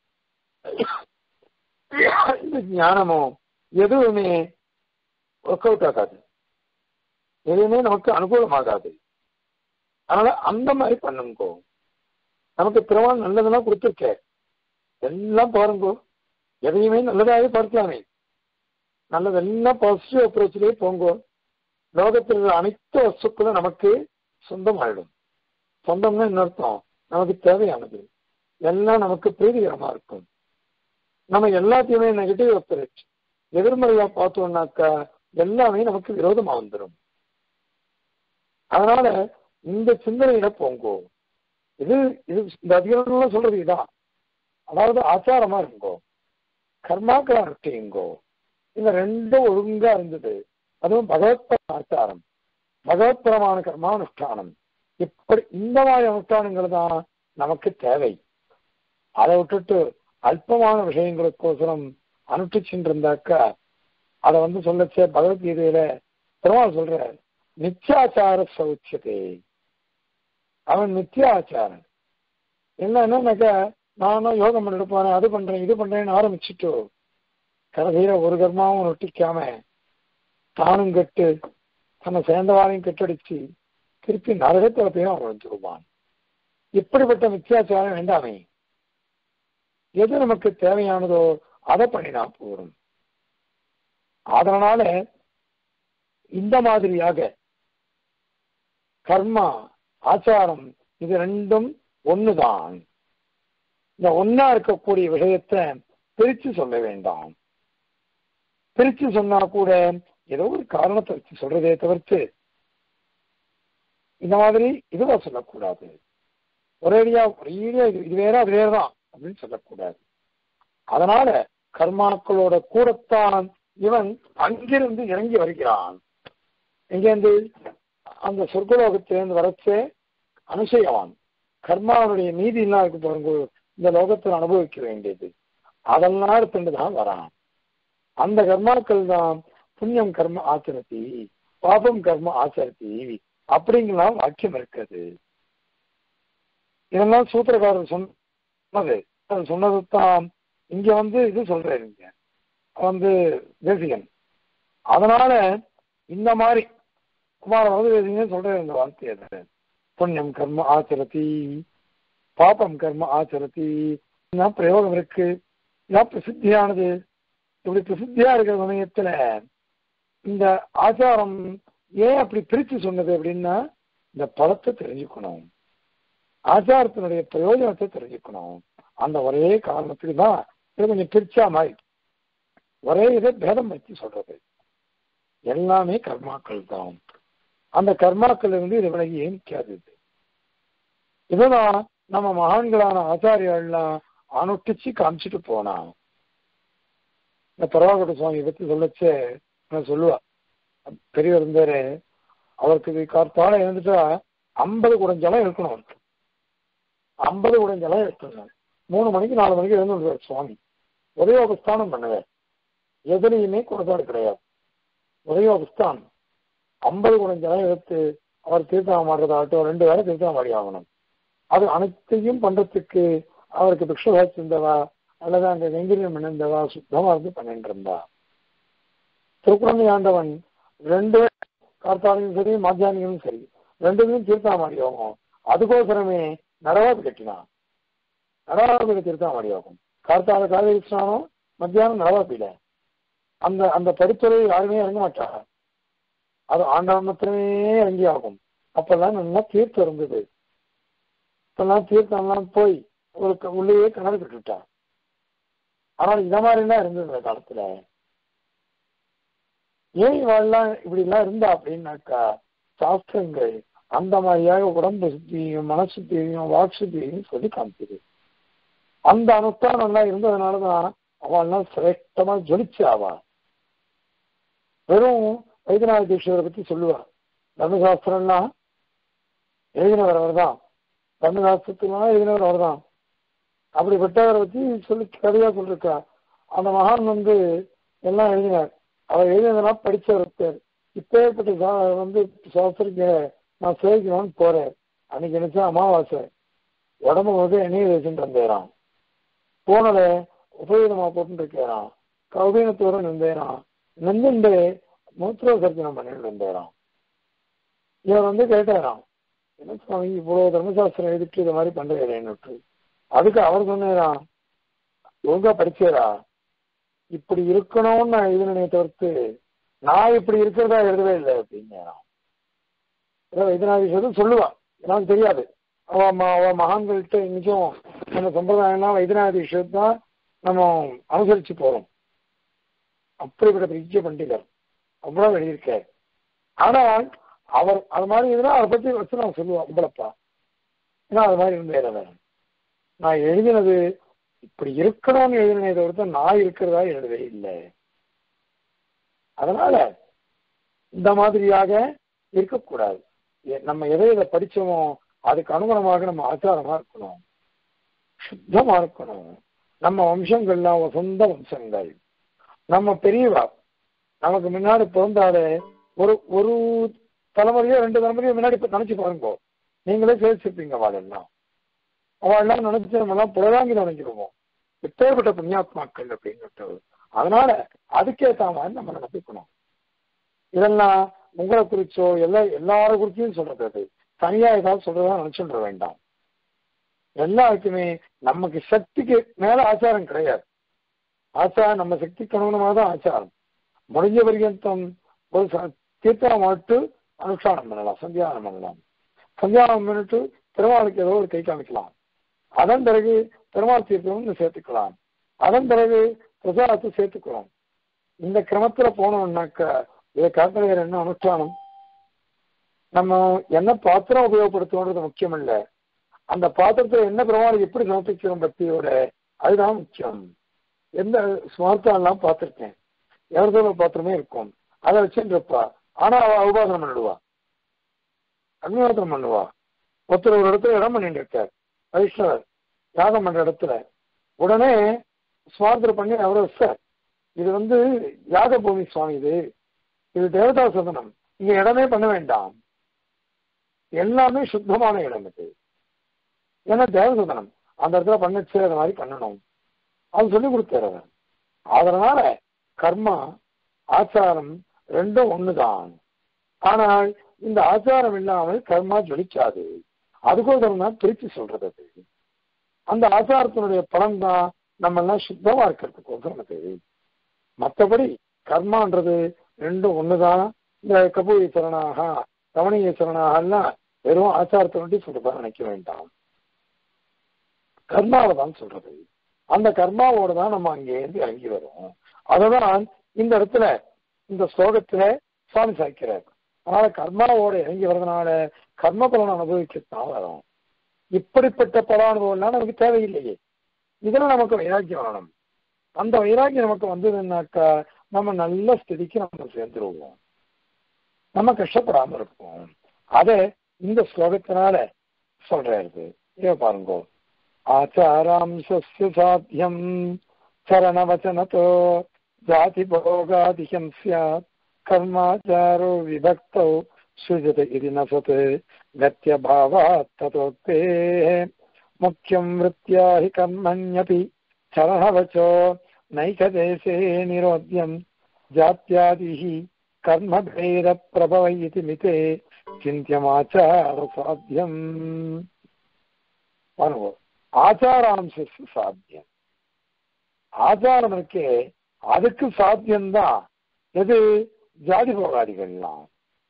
இந்த ஞானமோ எதுவுமே ஒர்க் அவுட் ஆகாது எதுவுமே நமக்கு அனுகூலமாகாது அதனால அந்த மாதிரி பண்ணுங்கோ நமக்கு பெருமாள் நல்லதெல்லாம் கொடுத்துருக்க எல்லாம் பாருங்கோ எதையுமே நல்லதாகவே பார்க்கலாமே நல்லதெல்லாம் பாசிட்டிவ் அப்ரோச்சிலே போங்கோ லோகத்தில் உள்ள அனைத்து வஸ்துக்களும் நமக்கு சொந்தமாயிடும் சொந்தம்னா என்ன அர்த்தம் நமக்கு தேவையானது எல்லாம் நமக்கு பிரீதிகரமா இருக்கும் நம்ம எல்லாத்தையுமே நெகட்டிவ் அப்ரோச் எதிர்மறையா பார்த்தோம்னாக்கா எல்லாமே நமக்கு விரோதமா வந்துடும் அதனால இந்த சிந்தனையில போங்கோ இது இது இந்த அதிகாரம் சொல்றது இதான் அதாவது ஆச்சாரமா இருங்கோ கர்மாக்களை அனுஷ்டியுங்கோ இந்த ரெண்டும் ஒழுங்கா இருந்தது அதுவும் பகவத் ஆச்சாரம் பகவத்பரமான கர்மானுஷ்டானம் இப்படி இந்த மாதிரி அனுஷ்டானங்கள் தான் நமக்கு தேவை அதை விட்டுட்டு அல்பமான விஷயங்களுக்கோசரம் அனுஷ்டிச்சுட்டு இருந்தாக்கா அதை வந்து சொல்லச்சே பகவத்கீதையில பெருமாள் சொல்ற நித்தியாச்சார சௌச்சியதே அவன் நித்தியாச்சாரன் என்ன என்னன்னாக்கா நானும் யோகம் பண்ணிட்டு போறேன் அது பண்றேன் இது பண்றேன்னு ஆரம்பிச்சுட்டு கடைசியில ஒரு கர்மாவும் ஒட்டிக்காம தானும் கெட்டு தன்னை சேர்ந்தவாளையும் கெட்டடிச்சு திருப்பி நரகத்துல போய் அவன் விழுந்துருவான் இப்படிப்பட்ட மித்தியாச்சாரம் வேண்டாமே எது நமக்கு தேவையானதோ அதை பண்ணினா போதும் அதனால இந்த மாதிரியாக கர்மா ஆச்சாரம் இது ரெண்டும் ஒண்ணுதான் இந்த ஒன்னா இருக்கக்கூடிய விஷயத்தை பிரிச்சு சொல்ல வேண்டாம் பிரிச்சு சொன்னா கூட ஏதோ ஒரு காரணத்தை வச்சு சொல்றதே தவிர்த்து இந்த மாதிரி இதுவா சொல்லக்கூடாது ஒரேடியா ஒரேடியா இது இது வேற அது வேறதான் அப்படின்னு சொல்லக்கூடாது அதனால கர்மாக்களோட கூடத்தான் இவன் அங்கிருந்து இறங்கி வருகிறான் எங்கேருந்து அந்த சொர்க்கலோகத்திலிருந்து வரச்சே அனுசயவான் கர்மாவுடைய நீதி எல்லாம் இருக்கு பாருங்க இந்த லோகத்தில் அனுபவிக்க வேண்டியது அதெல்லாம் எடுத்துட்டு தான் வரான் அந்த கர்மாக்கள் தான் புண்ணியம் கர்ம ஆச்சரத்தி பாபம் கர்ம ஆச்சரத்தி அப்படிங்கலாம் வாக்கியம் இருக்குது இதெல்லாம் சூத்திரக்காரர் சொன்னது அது சொன்னது தான் இங்க வந்து இது சொல்றாரு இங்க வந்து தேசிகன் அதனால இந்த மாதிரி குமார தேசிகன் சொல்றாரு இந்த வார்த்தையை புண்ணியம் கர்ம ஆச்சரத்தி பாபம் கர்ம ஆச்சரத்தி இதான் பிரயோகம் இருக்கு இதான் பிரசித்தியானது இப்படி பிரசித்தியா இருக்கிற சமயத்துல இந்த ஆச்சாரம் ஏன் அப்படி பிரிச்சு சொன்னது அப்படின்னா இந்த பழத்தை தெரிஞ்சுக்கணும் ஆச்சாரத்தினுடைய பிரயோஜனத்தை தெரிஞ்சுக்கணும் அந்த ஒரே காரணத்துக்கு தான் இது கொஞ்சம் பிரிச்சா மாதிரி ஒரே இதை பேதம் வச்சு சொல்றது எல்லாமே கர்மாக்கள் தான் அந்த கர்மாக்கள் இருந்து இது விலகி ஏமிக்காதது இதுதான் நம்ம மகான்களான ஆச்சாரியர்கள்லாம் அனுஷ்டிச்சு காமிச்சிட்டு போனான் இந்த பரவாகட்ட சுவாமி பத்தி சொல்லச்சே நான் சொல்லுவா பெரியவர் இருந்தாரு அவருக்கு கார்த்தால இருந்துட்டா ஐம்பது குடஞ்சலம் இருக்கணும் அவருக்கு ஐம்பது குடஞ்சலம் இருக்கணும் மூணு மணிக்கு நாலு மணிக்கு எழுந்து சுவாமி ஒரே உபஸ்தானம் பண்ணுவார் எதுலையுமே குறைபாடு கிடையாது ஒரே உபஸ்தானம் ஐம்பது குடஞ்சலம் எடுத்து அவர் தீர்த்தம் மாடுறதாகட்டும் ரெண்டு வேலை தீர்த்தம் மாடி ஆகணும் அது அனைத்தையும் பண்றதுக்கு அவருக்கு பிக்ஷபாட்சி இருந்தவா அல்லது அந்த வெங்கிரியம் இணைந்தவா சுத்தமா இருந்து பண்ணிட்டு இருந்தா திருக்குழந்தை ஆண்டவன் ரெண்டு கார்த்தாலையும் சரி மாத்தியானியும் சரி ரெண்டுமே தீர்த்தாமாடி யோகம் அதுக்கோசரமே நடவாது கட்டினான் நடவாபில தீர்த்தாமாடி யோகம் கார்த்தால காவேரி ஸ்நானம் மத்தியானம் நடவாபில அந்த அந்த படித்துறை யாருமே இறங்க மாட்டாங்க அது ஆண்டவன் மாத்திரமே இறங்கி ஆகும் அப்பெல்லாம் நல்லா தீர்த்தம் இருந்தது இப்பெல்லாம் தீர்த்தம்லாம் போய் ஒரு உள்ளேயே கிணறு கட்டுட்டான் ஆனால் இந்த மாதிரி தான் இருந்தது அந்த காலத்துல ஏன் இவெல்லாம் இப்படி எல்லாம் இருந்தா அப்படின்னாக்கா சாஸ்திரங்கள் அந்த மாதிரியாக உடம்பு சுத்தியும் மனசுத்தியையும் வாக் சுத்தியையும் சொல்லி காமிக்குது அந்த அனுஷ்டானம் எல்லாம் இருந்ததுனாலதான் அவள்லாம் சிரேஷ்டமா ஜொலிச்சு ஆவா வெறும் வைத்தியநாத தீட்சரை பத்தி சொல்லுவா தர்மசாஸ்திரம்லாம் எழுதினவர் அவர் தான் தர்மசாஸ்திரத்துலாம் எழுதினவர் அவர் தான் அப்படிப்பட்டவரை பத்தி சொல்லி கதையா சொல்லிருக்கா அந்த மகான் வந்து எல்லாம் எழுதினார் அவர் எழுதினதெல்லாம் படிச்சவர் பேர் இப்பேற்பட்ட சா- வந்து சாஸ்திரிக்க நான் சேவிக்கணும்னு போறேன் அன்னைக்கு நினைச்சா அமாவாசை உடம்பு வந்து எண்ணெய் வச்சுட்டு வந்தேறான் போனல உபயோகமா போட்டு இருக்கிறான் கௌபீனத்தோட நின்றேறான் நின்றுண்டு மூத்திர விசர்ஜனம் பண்ணிட்டு வந்தேறான் இவன் வந்து கேட்டாராம் என்ன சுவாமி இவ்வளவு தர்மசாஸ்திரம் எழுதிட்டு இது மாதிரி பண்றேன்னு அதுக்கு அவர் சொன்னேராம் ஒழுங்கா படிச்சேரா இப்படி இருக்கணும்னு நான் எழுதினே தவிர்த்து நான் இப்படி இருக்கிறதா எழுதவே இல்லை அப்படின்னாராம் இதனால விஷயத்தை சொல்லுவான் எனக்கு தெரியாது அவ ம- அவ மகான்கள்கிட்ட இன்னைக்கும் நம்ம சம்பிரதாயம்லாம் வைத்தியநாத விஷயத்தான் நம்ம அனுசரிச்சு போறோம் அப்படிப்பட்ட பெரிய பண்டிதர் அவ்வளவு எழுதியிருக்கார் ஆனால் அவர் அது மாதிரி இருந்தா அதை பத்தி வச்சு நான் சொல்லுவேன் உங்களப்பா ஏன்னா அது மாதிரி இருந்தேன் அவர் நான் எழுதினது இப்படி இருக்கணும்னு எழுதினதை தவிர்த்து நான் இருக்கிறதா எழுதவே இல்லை அதனால இந்த மாதிரியாக இருக்கக்கூடாது எ- நம்ம எதை எதை படிச்சோமோ அதுக்கு அனுகுணமாக நம்ம ஆச்சாரமா இருக்கணும் சுத்தமா இருக்கணும் நம்ம வம்சங்கள்லாம் ஒரு சொந்த வம்சங்கள் நம்ம பெரியவா நமக்கு முன்னாடி பிறந்தாலே ஒரு ஒரு தலைமுறையோ ரெண்டு தலைமுறையோ முன்னாடி இப்ப நினைச்சு பாருங்க நீங்களே சேர்த்துருப்பீங்க அவளெல்லாம் அவெல்லாம் நினைச்சு நம்ம எல்லாம் புலதாங்கி நினைச்சிருவோம் எப்பேற்பட்ட புண்ணியாத்மாக்கள் அப்படின்னு அதனால அதுக்கேற்ற மாதிரி நம்ம நடத்திக்கணும் இதெல்லாம் உங்களை குறிச்சோ எல்லா எல்லார குறிச்சும் சொல்றது அது தனியா ஏதாவது சொல்றதா நினைச்சுட வேண்டாம் எல்லாருக்குமே நமக்கு சக்திக்கு மேல ஆச்சாரம் கிடையாது ஆச்சாரம் நம்ம சக்திக்கு அனுகுணமாக தான் ஆச்சாரம் முடிஞ்ச பர்யந்தம் ஒரு ச- தீர்த்தம் மட்டும் அனுஷ்டானம் பண்ணலாம் சந்தியானம் பண்ணலாம் சந்தியானம் பண்ணிட்டு பெருமாளுக்கு ஏதோ ஒரு கை காமிக்கலாம் அதன் பிறகு பெருமாள் தீர்த்தம் சேர்த்துக்கலாம் அதன் பிறகு பிரசாதத்தை சேர்த்துக்கிறோம் இந்த கிரமத்துல போனோம்னாக்க இதை காட்டில வேற என்ன அனுஷ்டானம் நம்ம என்ன பாத்திரம் உபயோகப்படுத்துவோன்றது முக்கியம் இல்ல அந்த பாத்திரத்துல என்ன பெருமாள் எப்படி சமர்ப்பிக்கிறோம் பக்தியோட அதுதான் முக்கியம் எந்த ஸ்மார்த்தம் எல்லாம் பார்த்திருக்கேன் எவரதோட பாத்திரமே இருக்கும் அதை வச்சுட்டு இருப்பா ஆனா அவ உபாசனம் பண்ணிடுவா அக்னிஹோத்திரம் பண்ணுவா ஒருத்தர் ஒரு இடத்துல இடம் பண்ணிட்டு இருக்கார் வைஷ்ணவர் யாகம் பண்ற இடத்துல உடனே ஸ்மார்த்தம் பண்ணி அவரை சார் இது வந்து யாக பூமி சுவாமி இது இது தேவதா சதனம் இங்க இடமே பண்ண வேண்டாம் எல்லாமே சுத்தமான இடம் இது ஏன்னா தேவசதனம் அந்த இடத்துல பண்ணச்சு அது மாதிரி பண்ணணும் அது சொல்லி கொடுத்தாரு அவர் அதனால கர்மா ஆச்சாரம் ரெண்டும் ஒண்ணுதான் ஆனால் இந்த ஆச்சாரம் இல்லாமல் கர்மா ஜொலிக்காது அதுக்கோசரம் தான் பிரிச்சு சொல்றது அது அந்த ஆச்சாரத்தினுடைய பலன் தான் நம்ம எல்லாம் சுத்தமா இருக்கிறதுக்கோசரம் அது மற்றபடி கர்மான்றது ரெண்டும் ஒண்ணுதான் இந்த கபூஈஸ்வரனாக ரமணீஸ்வரனாக எல்லாம் வெறும் ஆச்சாரத்தை வேண்டி சொல்றதா நினைக்க வேண்டாம் கர்மாவை தான் சொல்றது அந்த கர்மாவோட தான் நம்ம அங்கேருந்து இறங்கி வரும் அததான் இந்த இடத்துல இந்த ஸ்லோகத்துல சுவாமி சாய்க்கிறார் அதனால கர்மாவோட இறங்கி வர்றதுனால கர்ம பலன் அனுபவிக்கத்தான் வரும் இப்படிப்பட்ட பல அனுபவம்லாம் நமக்கு தேவையில்லையே இதுல நமக்கு வைராக்கியம் வரணும் அந்த வைராக்கியம் நமக்கு வந்ததுன்னாக்கா நம்ம நல்ல ஸ்திதிக்கு நம்ம சேர்ந்துருவோம் நம்ம கஷ்டப்படாம இருப்போம் அத இந்த ஸ்லோகத்தினால சொல்றாரு இதை பாருங்க ஆச்சாராம்சஸ்ய சாத்தியம் சரணவச்சனதோ ஜாதி போகாதிகம் சியாத் கர்மாச்சாரோ விபக்தௌ சுஜத இது நசத் கத்தியபாவாத் ததோக்தே முக்கியம் விருத்தியா ஹி கர்மண்யபி சரணவச்சோ நைகதேசே நிரோத்தியம் ஜாத்தியாதிः கர்மபேத பிரபவ இதி மிதே சிந்தியமாச்சார சாத்தியம் பாருங்க ஆச்சாராம்சஸ் சாத்தியம் ஆச்சாரம் இருக்கே அதுக்கு சாத்தியம்தான் எது ஜாதி போகாதிகள்லாம்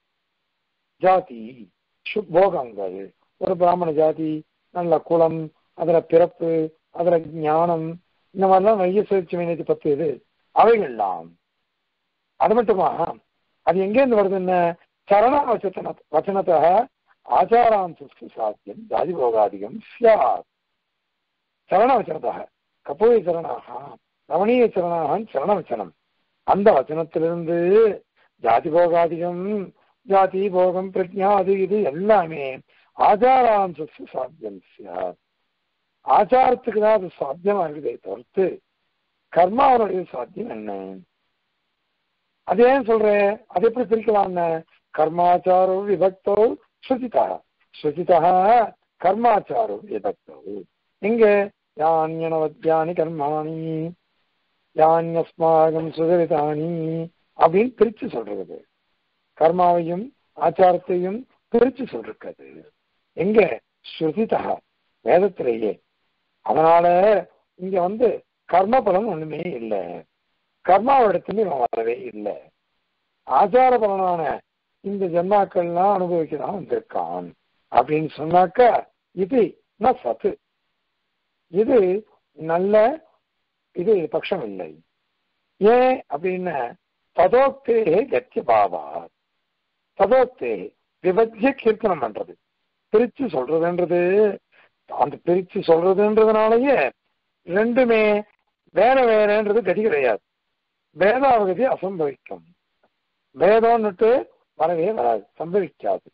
ஜாதி சு- போகங்கள் ஒரு பிராமண ஜாதி நல்ல குலம் அதுல பிறப்பு அதுல ஞானம் இந்த மாதிரிலாம் நிறைய சுழற்சி மீனத்தை பத்து இது அவைகள்லாம் அது மட்டுமா அது எங்கேருந்து வருதுன்னு சரண வச்சன வச்சனத்த ஆச்சாராம்சு சாத்தியம் ஜாதி போகாதிகம் சியாத் சரண வச்சனத்தக கபோய சரணாக ரமணீய சரணாக சரண வச்சனம் அந்த வச்சனத்திலிருந்து ஜாதி போகாதிகம் ஜாதி போகம் பிரஜா அது இது எல்லாமே ஆச்சாராம்சத்து சாத்தியம் சார் ஆச்சாரத்துக்கு தான் அது சாத்தியமா இருக்குதே தவிர்த்து கர்மாவனுடைய சாத்தியம் என்ன அது ஏன் சொல்றேன் அது எப்படி பிரிக்கலாம்னு கர்மாச்சாரோ விபக்தோ ஸ்ருதிதா ஸ்ருதிதா கர்மாச்சாரோ விபக்தோ இங்க யானியனவத்யானி கர்மாணி யானியஸ்மாகம் சுதரிதானி அப்படின்னு பிரிச்சு சொல்றது கர்மாவையும் ஆச்சாரத்தையும் பிரிச்சு சொல்றது எங்க ஸ்ருதிதா வேதத்திலேயே அதனால இங்க வந்து கர்ம பலன் ஒண்ணுமே இல்லை கர்மாவிடத்துல இவன் வரவே இல்லை ஆச்சார பலனான இந்த ஜென்மாக்கள்லாம் அனுபவிக்கிறான் வந்திருக்கான் அப்படின்னு சொன்னாக்கா இது ந சத்து இது நல்ல இது பட்சம் இல்லை ஏன் அப்படின்னு ததோக்தே கத்திய பாவா ததோக்தே விபஜ்ய கீர்த்தனம் பண்றது பிரிச்சு சொல்றதுன்றது அந்த பிரிச்சு சொல்றதுன்றதுனாலயே ரெண்டுமே வேற வேறன்றது கதி கிடையாது வேதாவகதி அசம்பவிக்கும் வேதம்னுட்டு வரவே வராது சம்பவிக்காது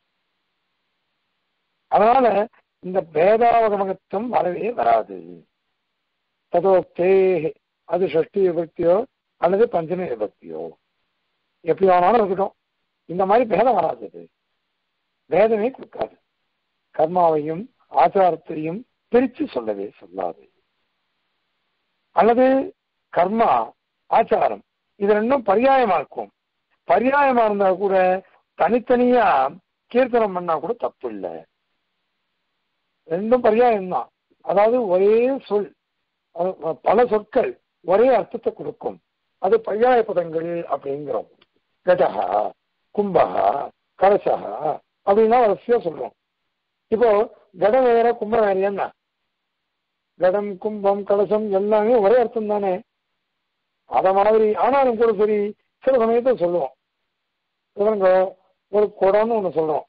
அதனால இந்த வேதாவகமகத்துவம் வரவே வராது ததோக்தே அது ஷஷ்டி விபக்தியோ அல்லது பஞ்சமி விபக்தியோ எப்படி ஆனாலும் இருக்கட்டும் இந்த மாதிரி பேதம் வராது அது வேதமே கொடுக்காது கர்மாவையும் ஆச்சாரத்தையும் பிரித்து சொல்லவே சொல்லாது அல்லது கர்மா ஆச்சாரம் இது ரெண்டும் பரியாயமா இருக்கும் பரியாயமா இருந்தா கூட தனித்தனியா கீர்த்தனம் பண்ணா கூட தப்பு இல்லை ரெண்டும் பரியாயம் தான் அதாவது ஒரே சொல் பல சொற்கள் ஒரே அர்த்தத்தை கொடுக்கும் அது பரியாய பதங்கள் அப்படிங்கிறோம் கடகா கும்பகா கலசகா அப்படின்னா வரிசையா சொல்றோம் இப்போ கடம் வேற கும்பம் வேற என்ன கடம் கும்பம் கலசம் எல்லாமே ஒரே அர்த்தம் தானே அத மாதிரி ஆனாலும் கூட சரி சில சமயத்தை சொல்லுவோம் இவங்க ஒரு குடம்னு ஒண்ணு சொல்றோம்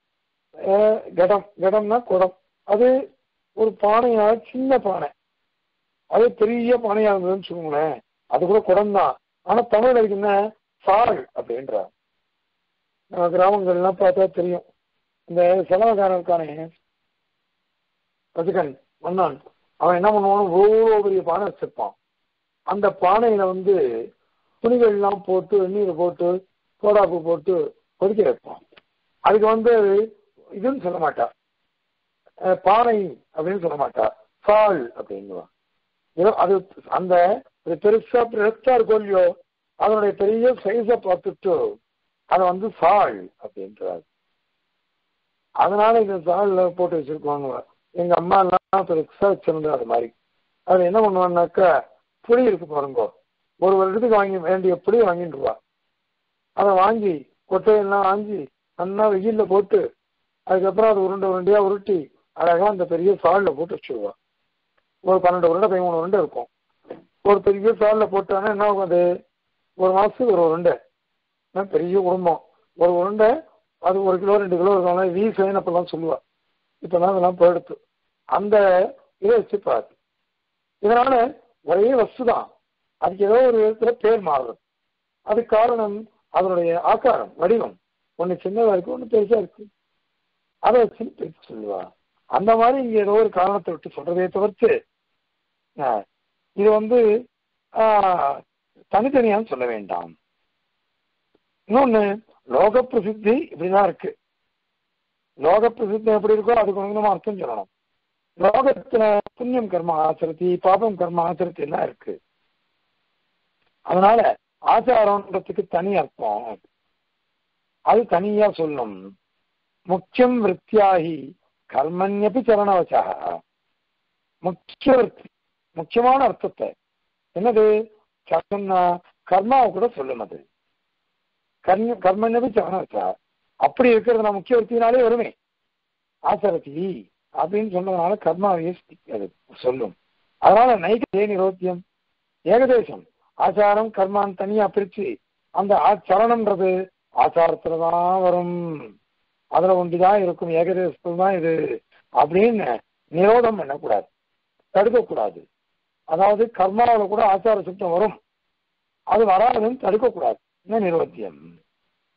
கடம் கடம்னா குடம் அது ஒரு பானையா சின்ன பானை அது பெரிய பானையா இருந்ததுன்னு வச்சுக்கோங்களேன் அது கூட குடம் தான் ஆனா தமிழ் என்ன சால் அப்படின்ற நம்ம கிராமங்கள்லாம் பார்த்தா தெரியும் இந்த செலவக்காரன் இருக்கானே ரசிகன் மன்னான் அவன் என்ன பண்ணுவான் இவ்வளோ பெரிய பானை வச்சிருப்பான் அந்த பானையில வந்து துணிகள்லாம் போட்டு வெந்நீர் போட்டு சோடாப்பு போட்டு கொதிக்க வைப்பான் அதுக்கு வந்து இதுன்னு சொல்ல மாட்டா பானை அப்படின்னு சொல்ல மாட்டா சால் அப்படிங்குவான் ஏதோ அது அந்த பெருசா பெருசா இருக்கும் இல்லையோ அதனுடைய பெரிய சைஸை பார்த்துட்டு அதை வந்து சால் அப்படின்றாரு அதனால இந்த சால்ல போட்டு வச்சிருக்குவாங்க எங்க அம்மா எல்லாம் பெருசா வச்சிருந்தா அது மாதிரி அது என்ன பண்ணுவான்னாக்கா புளி இருக்கு பாருங்க ஒரு வருடத்துக்கு வாங்கி வேண்டிய புளி வாங்கிட்டுருவா அதை வாங்கி கொட்டையெல்லாம் வாங்கி நல்லா வெயில்ல போட்டு அதுக்கப்புறம் அது உருண்டை உருண்டையா உருட்டி அழகா அந்த பெரிய சால்ல போட்டு வச்சிருவா ஒரு பன்னெண்டு உருண்டை பதிமூணு உருண்டை இருக்கும் ஒரு பெரிய சால்ல போட்டாங்கன்னா என்ன ஆகும் அது ஒரு மாசத்துக்கு ஒரு உருண்டை பெரிய குடும்பம் ஒரு உருண்டை அது ஒரு கிலோ ரெண்டு கிலோ இருக்கனால வீசைன்னு அப்பெல்லாம் சொல்லுவா இப்பெல்லாம் அதெல்லாம் போயிடுத்து அந்த இதை வச்சுப்பாரு இதனால ஒரே வஸ்து தான் அதுக்கு ஏதோ ஒரு விதத்துல பேர் மாறுறது அது காரணம் அதனுடைய ஆக்காரம் வடிவம் ஒன்னு சின்னதா இருக்கு ஒன்னு பெருசா இருக்கு அதை வச்சு பிரித்து சொல்லுவா அந்த மாதிரி இங்க ஏதோ ஒரு காரணத்தை விட்டு சொல்றதே தவிர்த்து இது வந்து தனித்தனியான்னு சொல்ல வேண்டாம் இன்னொன்னு லோக பிரசித்தி இப்படிதான் இருக்கு லோக பிரசித்தி எப்படி இருக்கோ அதுக்கு கொஞ்சமா அர்த்தம் சொல்லணும் லோகத்துல புண்ணியம் கர்மா ஆச்சரத்தி பாபம் கர்மா ஆச்சரத்தி எல்லாம் இருக்கு அதனால ஆச்சாரம்ன்றதுக்கு தனி அர்த்தம் அது தனியா சொல்லும் முக்கியம் விற்த்தியாகி கர்மன்யப்பி சரணவச்சா முக்கிய விற்பி முக்கியமான அர்த்தத்தை என்னது சரணம்னா கர்மாவை கூட சொல்லும் அது கர்ம கர்மன்யப்பி சரணவச்சா அப்படி இருக்கிறது நான் முக்கிய விற்த்தினாலே வருமே ஆச்சரத்தி அப்படின்னு சொன்னதுனால கர்மாவையே அது சொல்லும் அதனால நைக நிரோத்தியம் ஏகதேசம் ஆச்சாரம் கர்மான்னு தனியா பிரிச்சு அந்த ஆச்சரணம்ன்றது ஆச்சாரத்துலதான் வரும் அதுல ஒன்றுதான் இருக்கும் ஏகதேசத்துல தான் இது அப்படின்னு நிரோதம் பண்ணக்கூடாது தடுக்கக்கூடாது அதாவது கர்மாவில் கூட ஆச்சார சுத்தம் வரும் அது வராதுன்னு தடுக்கக்கூடாது என்ன நிரோத்தியம்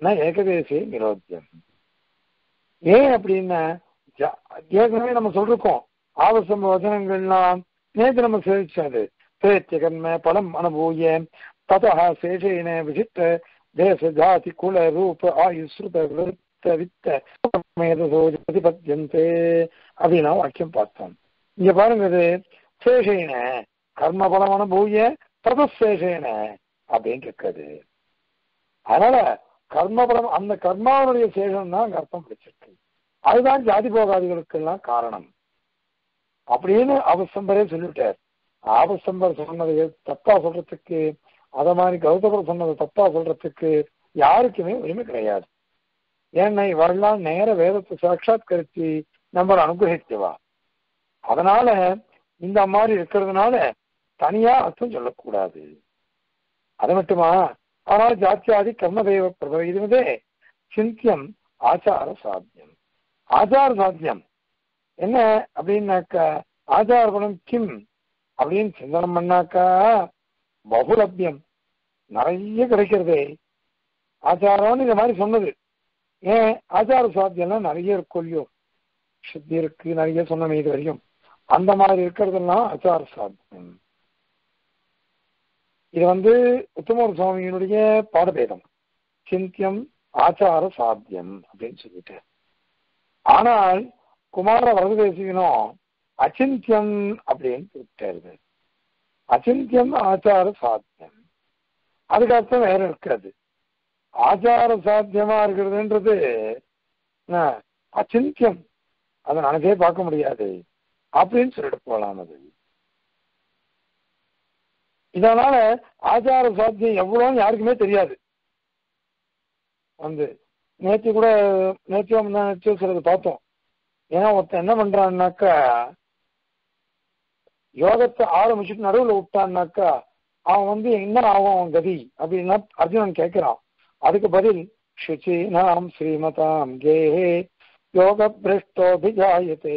ந ஏகதேசே நிரோத்தியம் ஏன் அப்படின்னா ஜா- ஏற்கனவே நம்ம சொல்லிருக்கோம் ஆவசம் வச்சனங்கள்லாம் நேற்று நம்ம சேவிச்சது பிரேத்திய கர்ம பலம் அனுபூய ததா சேஷேன விசித்த தேச ஜாதி குல ரூப ஆயுஸ்ருத விருத்த வித்த மேதசோ பிரதிபத்தியந்தே அப்படின்னா வாக்கியம் பார்த்தோம் இங்க பாருங்க இது சேஷேன கர்ம பலம் அனுபூய ததசேஷேன அப்படின்னு இருக்குது அதனால கர்மபலம் அந்த கர்மாவுடைய சேஷம் தான் அங்க அர்த்தம் பிடிச்சிருக்கு அதுதான் ஜாதி போகாதிகளுக்கெல்லாம் காரணம் அப்படின்னு அவசம்பரே சொல்லிவிட்டார் ஆபசம்பர் சொன்னதை தப்பா சொல்றதுக்கு அத மாதிரி கௌதமர் சொன்னதை தப்பா சொல்றதுக்கு யாருக்குமே உரிமை கிடையாது ஏன்னா இவரெல்லாம் நேர வேதத்தை சாட்சாத்கரித்து நம்மளை அனுகிரகித்தவா அதனால இந்த மாதிரி இருக்கிறதுனால தனியா அர்த்தம் சொல்லக்கூடாது அது மட்டுமா ஆனால் ஜாத்தியாதி கர்மதேவ பிரபவிதே சிந்தியம் ஆச்சார சாத்தியம் ஆச்சார சாத்தியம் என்ன அப்படின்னாக்க ஆச்சார குணம் கிம் அப்படின்னு சிந்தனம் பண்ணாக்கா பகுலபியம் நிறைய கிடைக்கிறதே ஆச்சாரம்னு இந்த மாதிரி சொன்னது ஏன் ஆச்சார சாத்தியம்லாம் நிறைய இருக்கும் இல்லையோ சுத்தி இருக்கு நிறைய சொன்னமே இது வரைக்கும் அந்த மாதிரி இருக்கிறதெல்லாம் ஆச்சார சாத்தியம் இது வந்து உத்தமர் சுவாமியினுடைய பாடபேதம் சிந்தியம் ஆச்சார சாத்தியம் அப்படின்னு சொல்லிட்டு ஆனால் குமார வரதேசிகனும் அச்சிந்தியம் அப்படின்னு விட்டாரு அச்சிந்தியம் ஆச்சார சாத்தியம் அதுக்கு அர்த்தம் வேற இருக்காது ஆச்சார சாத்தியமா இருக்கிறதுன்றது என்ன, அச்சிந்தியம் அதை நினைச்சே பார்க்க முடியாது அப்படின்னு சொல்லிட்டு போகலாம் அது இதனால ஆச்சார சாத்தியம் எவ்வளோன்னு யாருக்குமே தெரியாது வந்து நேற்று கூட நேற்று நேற்று சிலது பார்த்தோம் ஏன்னா ஒருத்தன் என்ன பண்றான்னாக்கா யோகத்தை ஆரம்பிச்சுட்டு நடுவுல விட்டான்னாக்கா அவன் வந்து என்ன ஆகும் அவன் கதி அப்படின்னா அர்ஜுனன் கேட்கிறான் அதுக்கு பதில் சுச்சி நாம் ஸ்ரீமதாம் கேஹே யோக பிரஷ்டோபிஜாயத்தே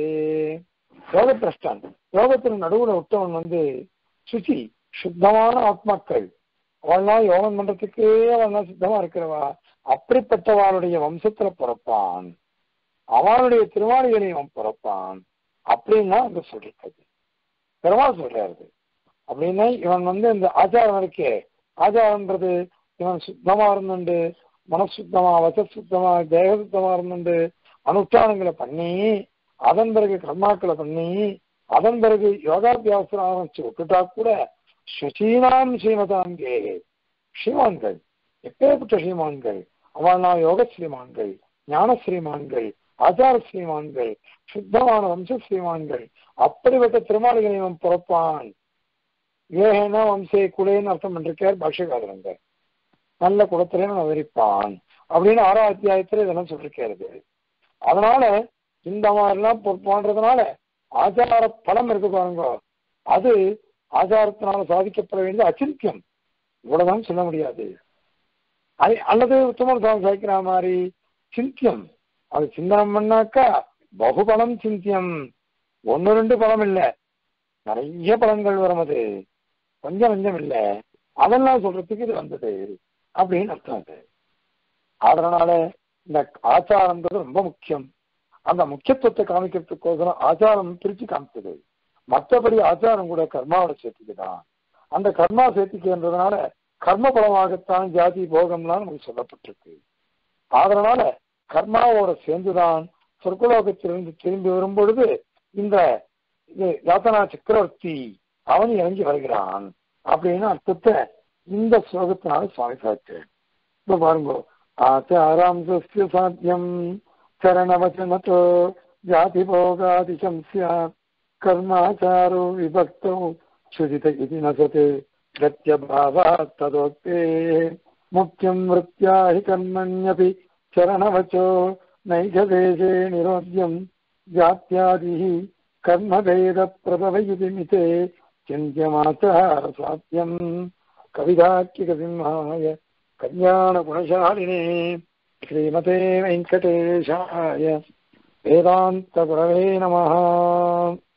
யோக பிரஷ்டன் யோகத்தின் நடுவுல விட்டவன் வந்து சுச்சி சுத்தமான ஆத்மாக்கள் அவள்லாம் யோகம் பண்றதுக்கே அவள்லாம் சுத்தமா இருக்கிறவா அப்படிப்பட்டவாளுடைய வம்சத்துல பிறப்பான் அவனுடைய திருவாணிகளையும் அவன் பிறப்பான் அப்படின்னா அங்க சொல்லிருக்குது பெருமாள் சொல்றாரு அப்படின்னா இவன் வந்து இந்த ஆச்சாரம் இருக்கே ஆச்சாரம்ன்றது இவன் சுத்தமா இருந்துண்டு மனசுத்தமா வச சுத்தமா தேக சுத்தமா இருந்துண்டு அனுஷ்டானங்களை பண்ணி அதன் பிறகு கர்மாக்களை பண்ணி அதன் பிறகு யோகாபியாசம் ஆரம்பிச்சு விட்டுட்டா கூட சுசீனாம் ஸ்ரீமதாங்கே ஸ்ரீமான்கள் எப்பேற்பட்ட ஸ்ரீமான்கள் அவள் நான் யோக ஸ்ரீமான்கள் ஞான ஸ்ரீமான்கள் ஆச்சார ஸ்ரீமான்கள் சுத்தமான வம்ச ஸ்ரீமான்கள் அப்படிப்பட்ட திருமாளிகளை அவன் பிறப்பான் ஏகனா வம்சே குலேன்னு அர்த்தம் பண்ணிருக்கார் பாஷ்யகாரங்க நல்ல குலத்திலே அவன் விரிப்பான் அப்படின்னு ஆறாம் அத்தியாயத்துல இதெல்லாம் சொல்லிருக்கிறது அதனால இந்த மாதிரிலாம் பொறுப்பான்றதுனால ஆச்சார பலம் இருக்கு பாருங்க அது ஆச்சாரத்தினால சாதிக்கப்பட வேண்டியது அச்சிந்தியம் இவ்வளவுதான் சொல்ல முடியாது அது அல்லது உத்தமர் சுவாமி சாய்க்கிற மாதிரி சிந்தியம் அது சிந்தனம் பண்ணாக்கா பகுபலம் சிந்தியம் ஒன்னு ரெண்டு பலம் இல்ல நிறைய பலன்கள் வரும் அது கொஞ்சம் கொஞ்சம் இல்ல அதெல்லாம் சொல்றதுக்கு இது வந்தது அப்படின்னு அர்த்தம் அது அதனால இந்த ஆச்சாரம்ன்றது ரொம்ப முக்கியம் அந்த முக்கியத்துவத்தை காமிக்கிறதுக்கோசரம் ஆச்சாரம் பிரிச்சு காமிச்சது மற்றபடி ஆச்சாரம் கூட கர்மாவோட சேர்த்துக்குதான் அந்த கர்மா சேர்த்துக்கின்றதுனால கர்ம பலமாகத்தான் ஜாதி போகம்லாம் நமக்கு சொல்லப்பட்டிருக்கு அதனால கர்மாவோட சேர்ந்துதான் சொர்க்கலோகத்திலிருந்து திரும்பி வரும் பொழுது இந்த இது யாத்தனா சக்கரவர்த்தி அவன் இறங்கி வருகிறான் அப்படின்னு அர்த்தத்தை இந்த ஸ்லோகத்தினால சுவாமி சாச்சு இப்ப பாருங்க ஆச்சாரம் சஸ்ய சாத்தியம் சரணவச்சனத்தோ ஜாதி போகாதிகம் சியாத் கர்மாச்சாரோ விபக்தோ சுஜித இது நசते गत्यभावात् तदोक्ते मुख्यं वृत्त्या हि कर्मण्यपि चरणवचो नैघदेशे निरोध्यम् जात्यादिः कर्मभेदप्रभवयति मिते चिन्त्यमाचारसात्यम् कविदाख्यकसिंहाय कल्याणगुणशालिने श्रीमते वेङ्कटेशाय वेदान्तगुरवे नमः